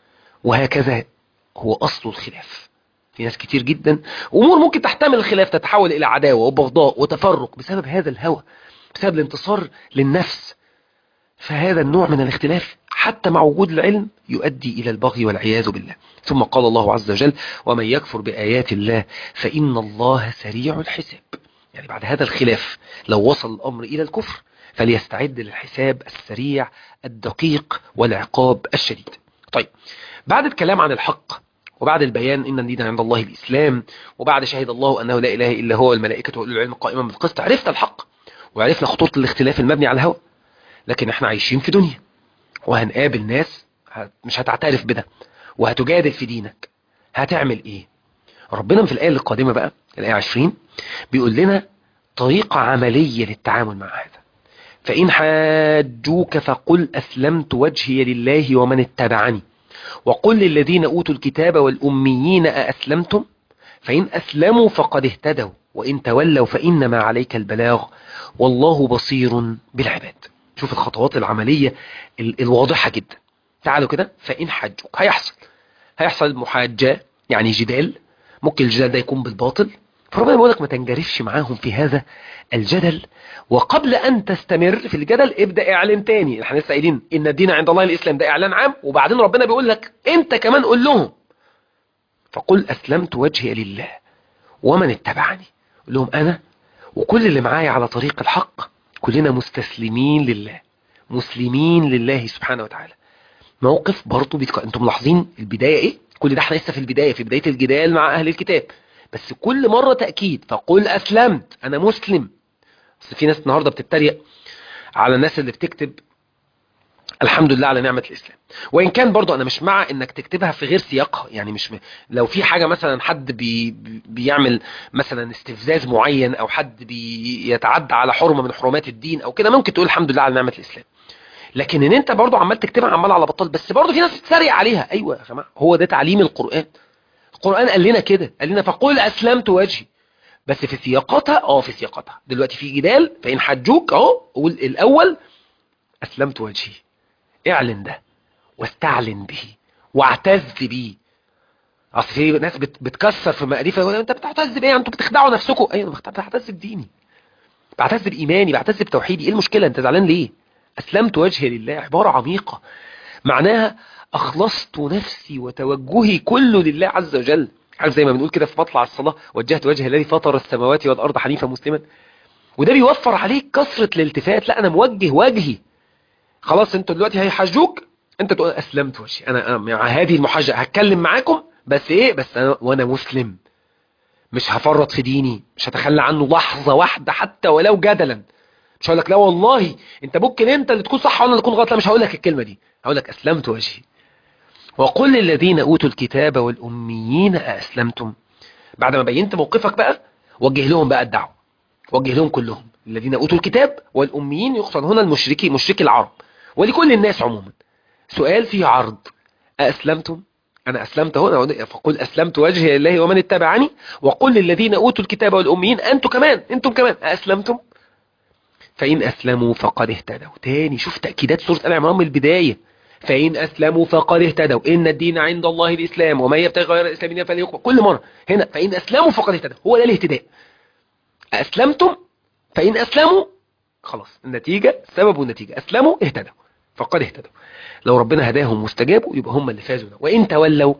وهكذا هو اصل الخلاف في ناس كتير جدا امور ممكن تحتمل الخلاف تتحول الى عداوه وبغضاء وتفرق بسبب هذا الهوى بسبب الانتصار للنفس فهذا النوع من الاختلاف حتى مع وجود العلم يؤدي إلى البغي والعياذ بالله ثم قال الله عز وجل ومن يكفر بآيات الله فإن الله سريع الحساب يعني بعد هذا الخلاف لو وصل الأمر إلى الكفر فليستعد للحساب السريع الدقيق والعقاب الشديد طيب بعد الكلام عن الحق وبعد البيان إن الدين عند الله الإسلام وبعد شهد الله أنه لا إله إلا هو الملائكة وأولو العلم قائما بالقسط عرفت الحق وعرفنا خطورة الاختلاف المبني على الهوى لكن احنا عايشين في دنيا وهنقابل ناس هت- مش هتعترف بده وهتجادل في دينك هتعمل ايه ربنا في الآية القادمة بقى الآية 20 بيقول لنا طريقة عملية للتعامل مع هذا فإن حاجوك فقل أسلمت وجهي لله ومن اتبعني وقل للذين أوتوا الكتاب والأميين أأسلمتم فإن أسلموا فقد اهتدوا وإن تولوا فإنما عليك البلاغ والله بصير بالعباد شوف الخطوات العملية ال- الواضحة جدا تعالوا كده فإن حجوك هيحصل هيحصل محاجة يعني جدال ممكن الجدال ده يكون بالباطل فربنا بيقول لك ما تنجرفش معاهم في هذا الجدل وقبل أن تستمر في الجدل ابدأ اعلن تاني احنا لسه قايلين إن الدين عند الله الإسلام ده إعلان عام وبعدين ربنا بيقول لك أنت كمان قول لهم فقل أسلمت وجهي لله ومن اتبعني قول لهم أنا وكل اللي معايا على طريق الحق كلنا مستسلمين لله مسلمين لله سبحانه وتعالى موقف برضه بيتك... انتم ملاحظين البداية ايه كل ده احنا لسه في البداية في بداية الجدال مع اهل الكتاب بس كل مرة تأكيد فقل اسلمت انا مسلم بس في ناس النهاردة بتتريق على الناس اللي بتكتب الحمد لله على نعمة الإسلام وإن كان برضو أنا مش مع إنك تكتبها في غير سياقها يعني مش م... لو في حاجة مثلا حد بي... بي- بيعمل مثلا استفزاز معين أو حد بيتعدى على حرمة من حرمات الدين أو كده ممكن تقول الحمد لله على نعمة الإسلام لكن ان انت برضو عمال تكتبها عمال على بطال بس برضو في ناس بتتريق عليها ايوه يا جماعه هو ده تعليم القران القران قال لنا كده قال لنا فقل اسلمت وجهي بس في سياقاتها اه في سياقاتها دلوقتي في جدال فان حجوك اهو قول الاول اسلمت وجهي اعلن ده واستعلن به واعتز به اصل في ناس بت بتكسر في مقاديف انت بتعتز بايه انتوا بتخدعوا نفسكم ايوه انا بعتز بديني بعتز بايماني بعتز بتوحيدي ايه المشكله انت زعلان ليه اسلمت وجهي لله عباره عميقه معناها اخلصت نفسي وتوجهي كله لله عز وجل عارف زي ما بنقول كده في مطلع الصلاه وجهت وجهي الذي فطر السماوات والارض حنيفا مسلما وده بيوفر عليك كثره الالتفات لا انا موجه وجهي خلاص انتوا دلوقتي هيحجوك انت تقول اسلمت وجهي انا مع هذه المحاجه هتكلم معاكم بس ايه بس انا وانا مسلم مش هفرط في ديني مش هتخلى عنه لحظة واحدة حتى ولو جدلا مش هقول لك لا والله انت ممكن انت اللي تكون صح وانا اللي تكون غلط لا مش هقول لك الكلمة دي هقول لك اسلمت وجهي وقل للذين اوتوا الكتاب والاميين اسلمتم بعد ما بينت موقفك بقى وجه لهم بقى الدعوة وجه لهم كلهم الذين اوتوا الكتاب والاميين يقصد هنا المشركي مشركي العرب ولكل الناس عموما سؤال فيه عرض أسلمتم أنا أسلمت هنا فقل أسلمت وجهي لله ومن اتبعني وقل للذين أوتوا الكتاب والأميين أنتم كمان أنتم كمان أسلمتم فإن أسلموا فقد اهتدوا تاني شوف تأكيدات سورة آل عمران من البداية فإن أسلموا فقد اهتدوا إن الدين عند الله الإسلام وما يبتغي غير الإسلام دينا فليقبل كل مرة هنا فإن أسلموا فقد اهتدوا هو ده الاهتداء أسلمتم فإن أسلموا خلاص النتيجة سبب والنتيجة أسلموا اهتدوا فقد اهتدوا لو ربنا هداهم واستجابوا يبقى هم اللي فازوا وإن تولوا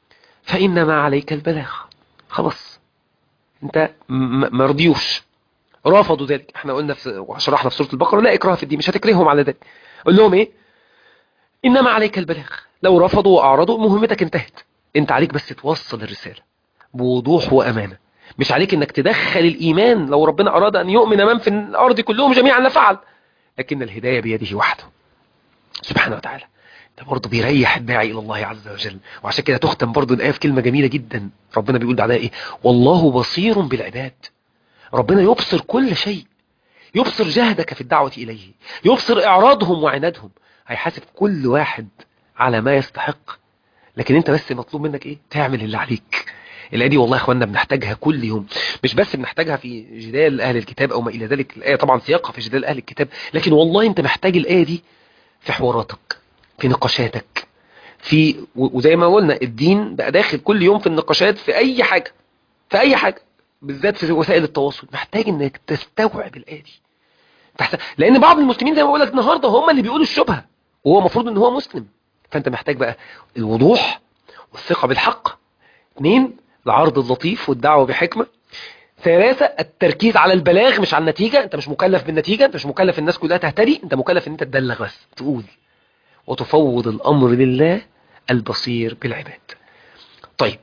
فإنما عليك البلاغ خلاص انت مرضيوش رفضوا ذلك احنا قلنا في وشرحنا في سورة البقرة لا إكراه في الدين مش هتكرههم على ذلك قول لهم ايه إنما عليك البلاغ لو رفضوا وأعرضوا مهمتك انتهت انت عليك بس توصل الرسالة بوضوح وأمانة مش عليك انك تدخل الإيمان لو ربنا أراد أن يؤمن من في الأرض كلهم جميعا لفعل لكن الهداية بيده وحده سبحانه وتعالى ده برضه بيريح الداعي إلى الله عز وجل وعشان كده تختم برضه الآية في كلمة جميلة جدا ربنا بيقول بعدها إيه والله بصير بالعباد ربنا يبصر كل شيء يبصر جهدك في الدعوة إليه يبصر إعراضهم وعنادهم هيحاسب كل واحد على ما يستحق لكن انت بس مطلوب منك ايه تعمل اللي عليك الآية دي والله يا اخوانا بنحتاجها كل يوم مش بس بنحتاجها في جدال أهل الكتاب أو ما إلى ذلك الآية طبعا سياقها في جدال أهل الكتاب لكن والله انت محتاج الآية دي في حواراتك في نقاشاتك في وزي ما قلنا الدين بقى داخل كل يوم في النقاشات في أي حاجة في أي حاجة بالذات في وسائل التواصل محتاج انك تستوعب الآية دي لأن بعض المسلمين زي ما بقول لك النهارده هم اللي بيقولوا الشبهة وهو المفروض ان هو مسلم فانت محتاج بقى الوضوح والثقة بالحق اثنين العرض اللطيف والدعوة بحكمة ثلاثة التركيز على البلاغ مش على النتيجة انت مش مكلف بالنتيجة انت مش مكلف الناس كلها تهتدي انت مكلف ان انت تبلغ بس تقول وتفوض الامر لله البصير بالعباد طيب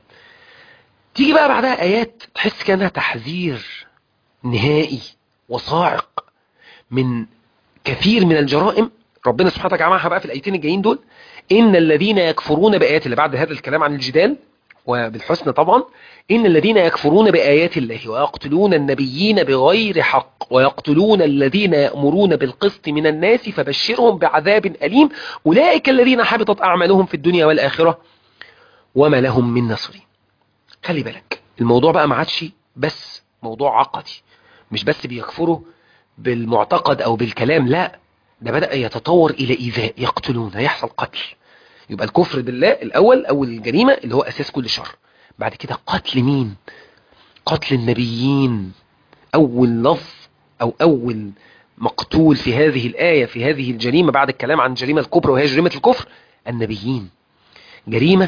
تيجي بقى بعدها ايات تحس كانها تحذير نهائي وصاعق من كثير من الجرائم ربنا سبحانه وتعالى جمعها بقى في الايتين الجايين دول ان الذين يكفرون بايات الله بعد هذا الكلام عن الجدال وبالحسن طبعا إن الذين يكفرون بآيات الله ويقتلون النبيين بغير حق ويقتلون الذين يأمرون بالقسط من الناس فبشرهم بعذاب أليم أولئك الذين حبطت أعمالهم في الدنيا والآخرة وما لهم من نصرين خلي بالك الموضوع بقى ما عادش بس موضوع عقدي مش بس بيكفروا بالمعتقد أو بالكلام لا ده بدأ يتطور إلى إيذاء يقتلون هيحصل قتل يبقى الكفر بالله الأول أول الجريمة اللي هو أساس كل شر بعد كده قتل مين قتل النبيين أول لفظ أو أول مقتول في هذه الآية في هذه الجريمة بعد الكلام عن الجريمة الكبرى وهي جريمة الكفر النبيين جريمة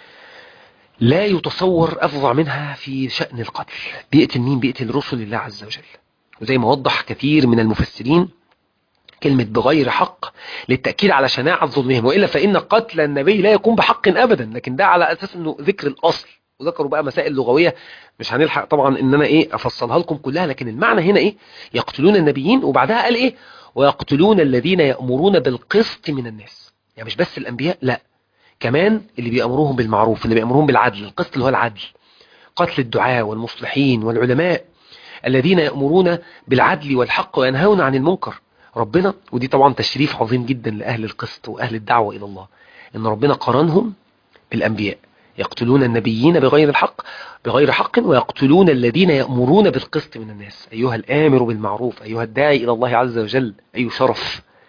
لا يتصور أفظع منها في شأن القتل بيقتل مين بيقتل رسل الله عز وجل وزي ما وضح كثير من المفسرين كلمة بغير حق للتأكيد على شناعة ظلمهم وإلا فإن قتل النبي لا يكون بحق أبدا لكن ده على أساس أنه ذكر الأصل وذكروا بقى مسائل لغوية مش هنلحق طبعا ان انا ايه افصلها لكم كلها لكن المعنى هنا ايه يقتلون النبيين وبعدها قال ايه ويقتلون الذين يأمرون بالقسط من الناس يعني مش بس الانبياء لا كمان اللي بيأمروهم بالمعروف اللي بيأمروهم بالعدل القسط اللي هو العدل قتل الدعاء والمصلحين والعلماء الذين يأمرون بالعدل والحق وينهون عن المنكر ربنا ودي طبعا تشريف عظيم جدا لأهل القسط وأهل الدعوة إلى الله إن ربنا قرنهم بالأنبياء يقتلون النبيين بغير الحق بغير حق ويقتلون الذين يأمرون بالقسط من الناس أيها الآمر بالمعروف أيها الداعي إلى الله عز وجل أي شرف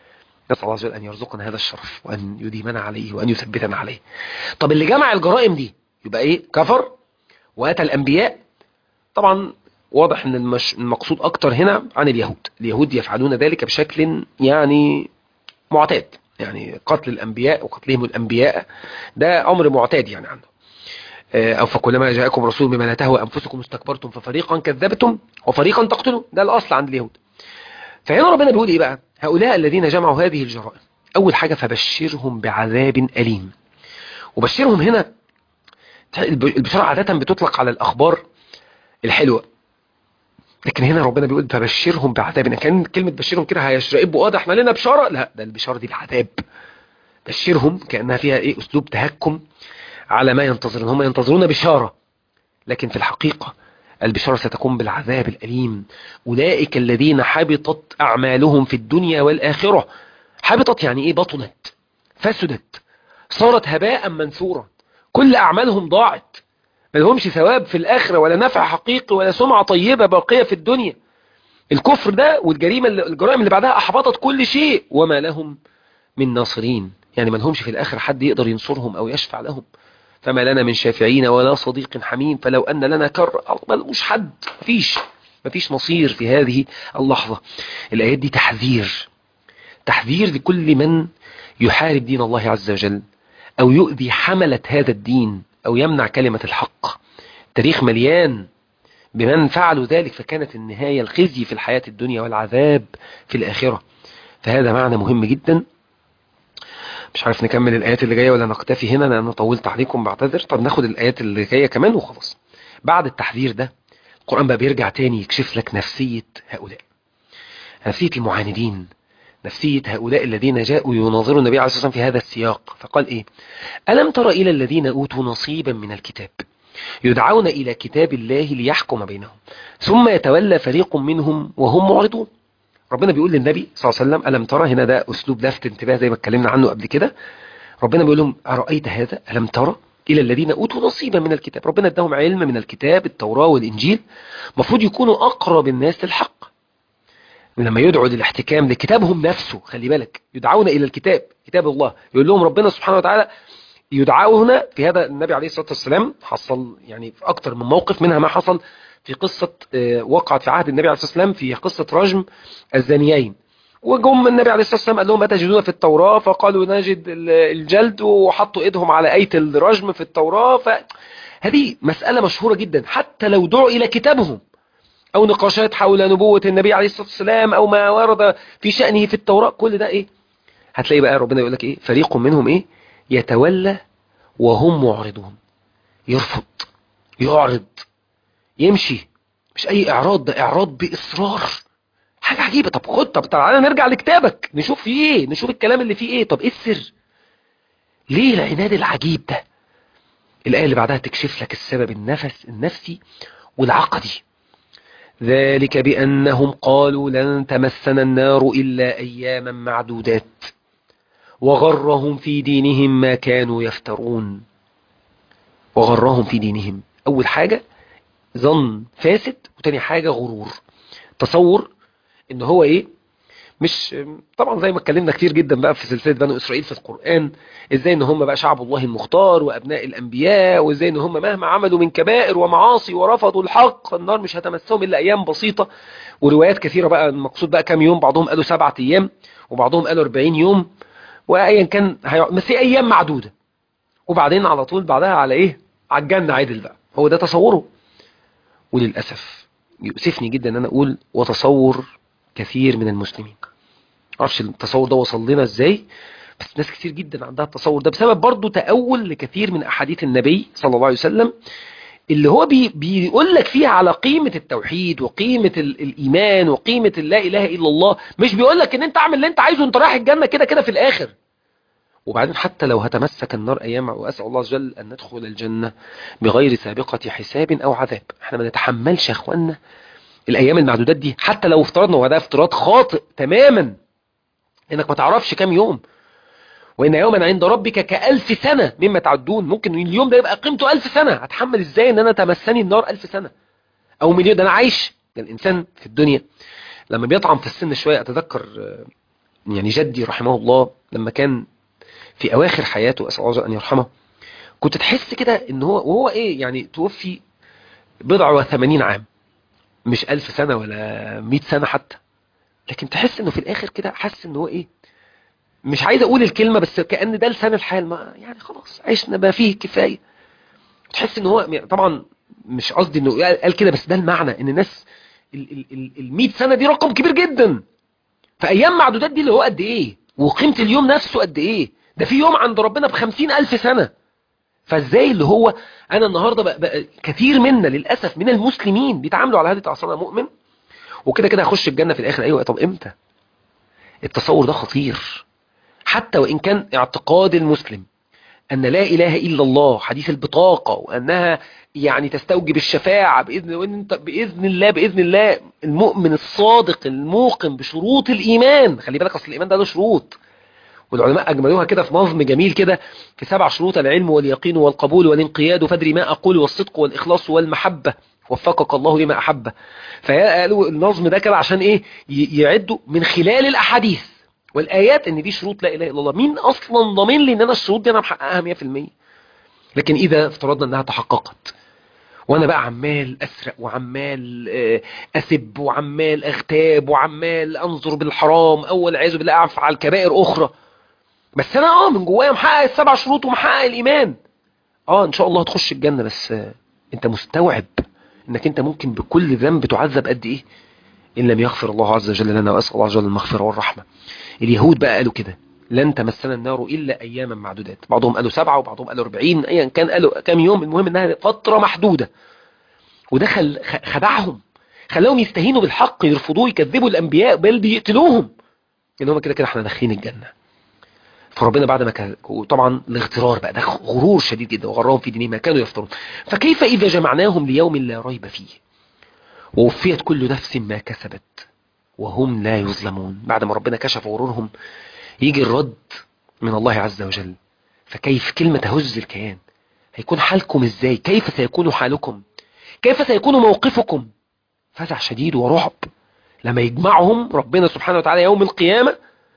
نسأل الله عز وجل أن يرزقنا هذا الشرف وأن يديمنا عليه وأن يثبتنا عليه طب اللي جمع الجرائم دي يبقى إيه كفر وأتى الأنبياء طبعا واضح أن المش... المقصود أكتر هنا عن اليهود اليهود يفعلون ذلك بشكل يعني معتاد يعني قتل الأنبياء وقتلهم الأنبياء ده أمر معتاد يعني عنه أو فكلما جاءكم رسول بما لا تهوى أنفسكم استكبرتم ففريقا كذبتم وفريقا تقتلوا ده الأصل عند اليهود فهنا ربنا بيقول إيه بقى هؤلاء الذين جمعوا هذه الجرائم أول حاجة فبشرهم بعذاب أليم وبشرهم هنا البشارة عادة بتطلق على الأخبار الحلوة لكن هنا ربنا بيقول فبشرهم بعذاب كان كلمة بشرهم كده هيشرقبوا اه ده احنا لنا بشارة لا ده البشارة دي العذاب بشرهم كأنها فيها ايه اسلوب تهكم على ما ينتظرون هم ينتظرون بشارة لكن في الحقيقة البشارة ستكون بالعذاب الأليم أولئك الذين حبطت أعمالهم في الدنيا والآخرة حبطت يعني إيه بطنت فسدت صارت هباء منثورا كل أعمالهم ضاعت ما لهمش ثواب في الآخرة ولا نفع حقيقي ولا سمعة طيبة باقية في الدنيا الكفر ده والجريمة الجرائم اللي بعدها أحبطت كل شيء وما لهم من ناصرين يعني ما لهمش في الآخرة حد يقدر ينصرهم أو يشفع لهم فما لنا من شافعين ولا صديق حميم فلو أن لنا كر ملوش حد مفيش مفيش نصير في هذه اللحظة الآيات دي تحذير تحذير لكل من يحارب دين الله عز وجل أو يؤذي حملة هذا الدين أو يمنع كلمة الحق تاريخ مليان بمن فعلوا ذلك فكانت النهاية الخزي في الحياة الدنيا والعذاب في الآخرة فهذا معنى مهم جدا مش عارف نكمل الآيات اللي جاية ولا نكتفي هنا لأن طولت عليكم بعتذر طب ناخد الآيات اللي جاية كمان وخلاص بعد التحذير ده القرآن بقى بيرجع تاني يكشف لك نفسية هؤلاء نفسية المعاندين نفسية هؤلاء الذين جاءوا يناظروا النبي عليه الصلاة والسلام في هذا السياق فقال إيه ألم تر إلى الذين أوتوا نصيبا من الكتاب يدعون إلى كتاب الله ليحكم بينهم ثم يتولى فريق منهم وهم معرضون ربنا بيقول للنبي صلى الله عليه وسلم ألم ترى هنا ده أسلوب لفت انتباه زي ما اتكلمنا عنه قبل كده ربنا بيقول لهم أرأيت هذا ألم ترى إلى الذين أوتوا نصيبا من الكتاب ربنا اداهم علم من الكتاب التوراة والإنجيل مفروض يكونوا أقرب الناس للحق لما يدعوا للاحتكام لكتابهم نفسه خلي بالك يدعون إلى الكتاب كتاب الله يقول لهم ربنا سبحانه وتعالى يدعوا هنا في هذا النبي عليه الصلاة والسلام حصل يعني في أكتر من موقف منها ما حصل في قصة وقعت في عهد النبي عليه الصلاة والسلام في قصة رجم الزانيين وجم النبي عليه الصلاة والسلام قال لهم أتجدون في التوراة فقالوا نجد الجلد وحطوا إيدهم على آية الرجم في التوراة فهذه مسألة مشهورة جدا حتى لو دعوا إلى كتابهم أو نقاشات حول نبوة النبي عليه الصلاة والسلام أو ما ورد في شأنه في التوراة كل ده إيه هتلاقي بقى ربنا يقول لك إيه فريق منهم إيه يتولى وهم معرضون يرفض يعرض يمشي مش أي إعراض ده إعراض بإصرار حاجة عجيبة طب خد طب تعالى نرجع لكتابك نشوف فيه إيه نشوف الكلام اللي فيه إيه طب إيه السر ليه العناد العجيب ده الآية اللي بعدها تكشف لك السبب النفس النفسي والعقدي ذلك بأنهم قالوا لن تمسنا النار إلا أياما معدودات وغرهم في دينهم ما كانوا يفترون وغرهم في دينهم أول حاجة ظن فاسد وتاني حاجة غرور تصور ان هو ايه مش طبعا زي ما اتكلمنا كتير جدا بقى في سلسله بنو اسرائيل في القران ازاي ان هم بقى شعب الله المختار وابناء الانبياء وازاي ان هم مهما عملوا من كبائر ومعاصي ورفضوا الحق النار مش هتمسهم الا ايام بسيطه وروايات كثيره بقى المقصود بقى كام يوم بعضهم قالوا سبعة ايام وبعضهم قالوا 40 يوم وايا كان هي... بس ايام معدوده وبعدين على طول بعدها على ايه على الجنه عدل بقى هو ده تصوره وللاسف يؤسفني جدا ان انا اقول وتصور كثير من المسلمين معرفش التصور ده وصل لنا ازاي بس ناس كتير جدا عندها التصور ده بسبب برضه تأول لكثير من أحاديث النبي صلى الله عليه وسلم اللي هو بي بيقول لك فيها على قيمة التوحيد وقيمة الإيمان وقيمة لا إله إلا الله مش بيقول لك إن أنت اعمل اللي أنت عايزه أنت رايح الجنة كده كده في الآخر وبعدين حتى لو هتمسك النار أيام وأسأل الله عز وجل أن ندخل الجنة بغير سابقة حساب أو عذاب احنا ما نتحملش يا أخوانا الأيام المعدودات دي حتى لو افترضنا وده افتراض خاطئ تماما انك ما تعرفش كام يوم وان يوما عند ربك كألف سنة مما تعدون ممكن اليوم ده يبقى قيمته ألف سنة هتحمل ازاي ان انا تمسني النار ألف سنة او مليون ده انا عايش ده الانسان في الدنيا لما بيطعم في السن شوية اتذكر يعني جدي رحمه الله لما كان في اواخر حياته اسال الله ان يرحمه كنت تحس كده ان هو وهو ايه يعني توفي بضع وثمانين عام مش ألف سنة ولا مئة سنة حتى لكن تحس انه في الاخر كده حاسس ان هو ايه مش عايز اقول الكلمة بس كأن ده لسان الحال ما يعني خلاص عشنا ما فيه كفاية تحس ان هو طبعا مش قصدي انه قال كده بس ده المعنى ان الناس ال 100 سنة دي رقم كبير جدا فايام معدودات دي اللي هو قد ايه وقيمة اليوم نفسه قد ايه ده في يوم عند ربنا بخمسين ألف سنة فازاي اللي هو انا النهاردة بقى بقى كثير منا للأسف من المسلمين بيتعاملوا على هذه العصر مؤمن وكده كده هخش الجنة في الآخر أيوة طب إمتى التصور ده خطير حتى وإن كان اعتقاد المسلم أن لا إله إلا الله حديث البطاقة وأنها يعني تستوجب الشفاعة بإذن, وإن انت بإذن الله بإذن الله المؤمن الصادق الموقن بشروط الإيمان خلي بالك أصل الإيمان ده له شروط والعلماء أجملوها كده في نظم جميل كده في سبع شروط العلم واليقين والقبول والانقياد فدري ما أقول والصدق والإخلاص والمحبة وفقك الله لما أحبه فقالوا النظم ده كده عشان إيه يعدوا من خلال الأحاديث والآيات إن دي شروط لا إله إلا الله مين أصلا ضامن لي إن أنا الشروط دي أنا محققها 100% لكن إذا افترضنا أنها تحققت وانا بقى عمال اسرق وعمال اسب وعمال اغتاب وعمال انظر بالحرام اول عايز بالله افعل كبائر اخرى بس انا اه من جوايا محقق السبع شروط ومحقق الايمان اه ان شاء الله هتخش الجنه بس انت مستوعب انك انت ممكن بكل ذنب تعذب قد ايه ان لم يغفر الله عز وجل لنا واسال الله عز وجل المغفره والرحمه اليهود بقى قالوا كده لن تمسنا النار الا اياما معدودات بعضهم قالوا سبعة وبعضهم قالوا 40 ايا كان قالوا كام يوم المهم انها فتره محدوده وده خل... خدعهم خلاهم يستهينوا بالحق يرفضوه يكذبوا الانبياء بل بيقتلوهم ان هم كده كده احنا داخلين الجنه فربنا بعد ما كان طبعا الاغترار بقى ده غرور شديد جدا وغرهم في دينهم ما كانوا يفترون فكيف اذا جمعناهم ليوم لا ريب فيه ووفيت كل نفس ما كسبت وهم لا يظلمون بعد ما ربنا كشف غرورهم يجي الرد من الله عز وجل فكيف كلمة تهز الكيان هيكون حالكم ازاي كيف سيكون حالكم كيف سيكون موقفكم فزع شديد ورعب لما يجمعهم ربنا سبحانه وتعالى يوم القيامة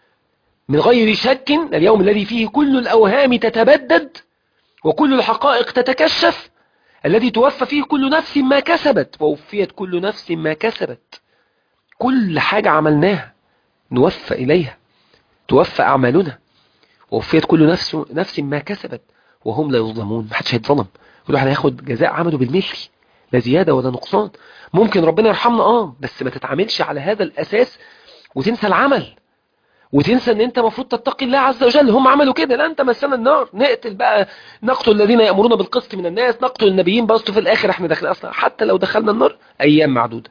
من غير شك اليوم الذي فيه كل الأوهام تتبدد وكل الحقائق تتكشف الذي توفى فيه كل نفس ما كسبت ووفيت كل نفس ما كسبت كل حاجة عملناها نوفى إليها توفى أعمالنا ووفيت كل نفس نفس ما كسبت وهم لا يظلمون ما حدش هيتظلم كل واحد هياخد جزاء عمله بالمثل لا زيادة ولا نقصان ممكن ربنا يرحمنا اه بس ما تتعاملش على هذا الأساس وتنسى العمل وتنسى ان انت المفروض تتقي الله عز وجل هم عملوا كده لا انت مسنا النار نقتل بقى نقتل الذين يأمرون بالقسط من الناس نقتل النبيين بس في الاخر احنا داخلين اصلا حتى لو دخلنا النار ايام معدودة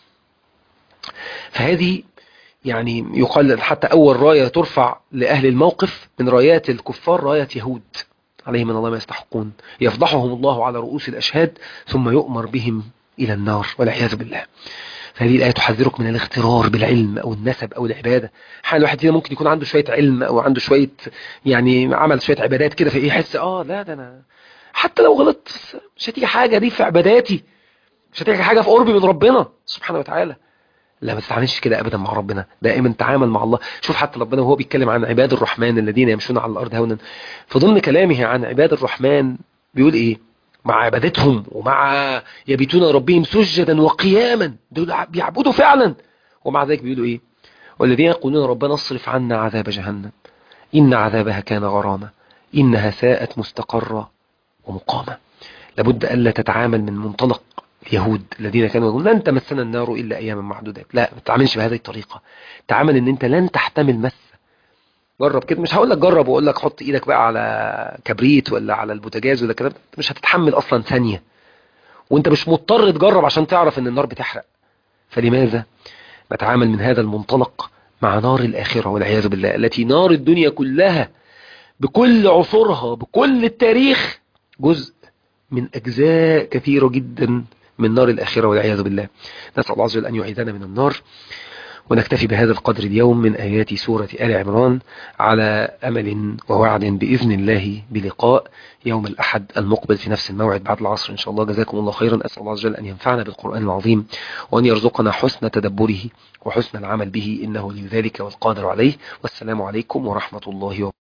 فهذه يعني يقال حتى اول راية ترفع لاهل الموقف من رايات الكفار راية يهود عليهم من الله ما يستحقون يفضحهم الله على رؤوس الاشهاد ثم يؤمر بهم الى النار والعياذ بالله فهذه الآية تحذرك من الاغترار بالعلم أو النسب أو العبادة حال الواحد فينا ممكن يكون عنده شوية علم أو عنده شوية يعني عمل شوية عبادات كده فإيه يحس آه لا ده أنا حتى لو غلطت مش هتيجي حاجة دي في عباداتي مش هتيجي حاجة في قربي من ربنا سبحانه وتعالى لا ما تتعاملش كده ابدا مع ربنا دائما تعامل مع الله شوف حتى ربنا وهو بيتكلم عن عباد الرحمن الذين يمشون على الارض هونا في ضمن كلامه عن عباد الرحمن بيقول ايه مع عبادتهم ومع يبيتون ربهم سجدا وقياما دول بيعبدوا فعلا ومع ذلك بيقولوا ايه والذين يقولون ربنا اصرف عنا عذاب جهنم إن عذابها كان غراما إنها ساءت مستقرة ومقامة لابد ألا تتعامل من منطلق اليهود الذين كانوا يقولون لن تمسنا النار إلا أياما معدودات لا ما تتعاملش بهذه الطريقة تعامل ان انت لن تحتمل مس جرب كده مش هقول لك جرب واقول لك حط ايدك بقى على كبريت ولا على البوتاجاز ولا كده مش هتتحمل اصلا ثانية وانت مش مضطر تجرب عشان تعرف ان النار بتحرق فلماذا نتعامل من هذا المنطلق مع نار الآخرة والعياذ بالله التي نار الدنيا كلها بكل عصورها بكل التاريخ جزء من أجزاء كثيرة جدا من نار الآخرة والعياذ بالله نسأل الله عز وجل أن يعيذنا من النار ونكتفي بهذا القدر اليوم من آيات سورة آل عمران على أمل ووعد بإذن الله بلقاء يوم الأحد المقبل في نفس الموعد بعد العصر إن شاء الله جزاكم الله خيرا أسأل الله عز وجل أن ينفعنا بالقرآن العظيم وأن يرزقنا حسن تدبره وحسن العمل به إنه لذلك والقادر عليه والسلام عليكم ورحمة الله وبركاته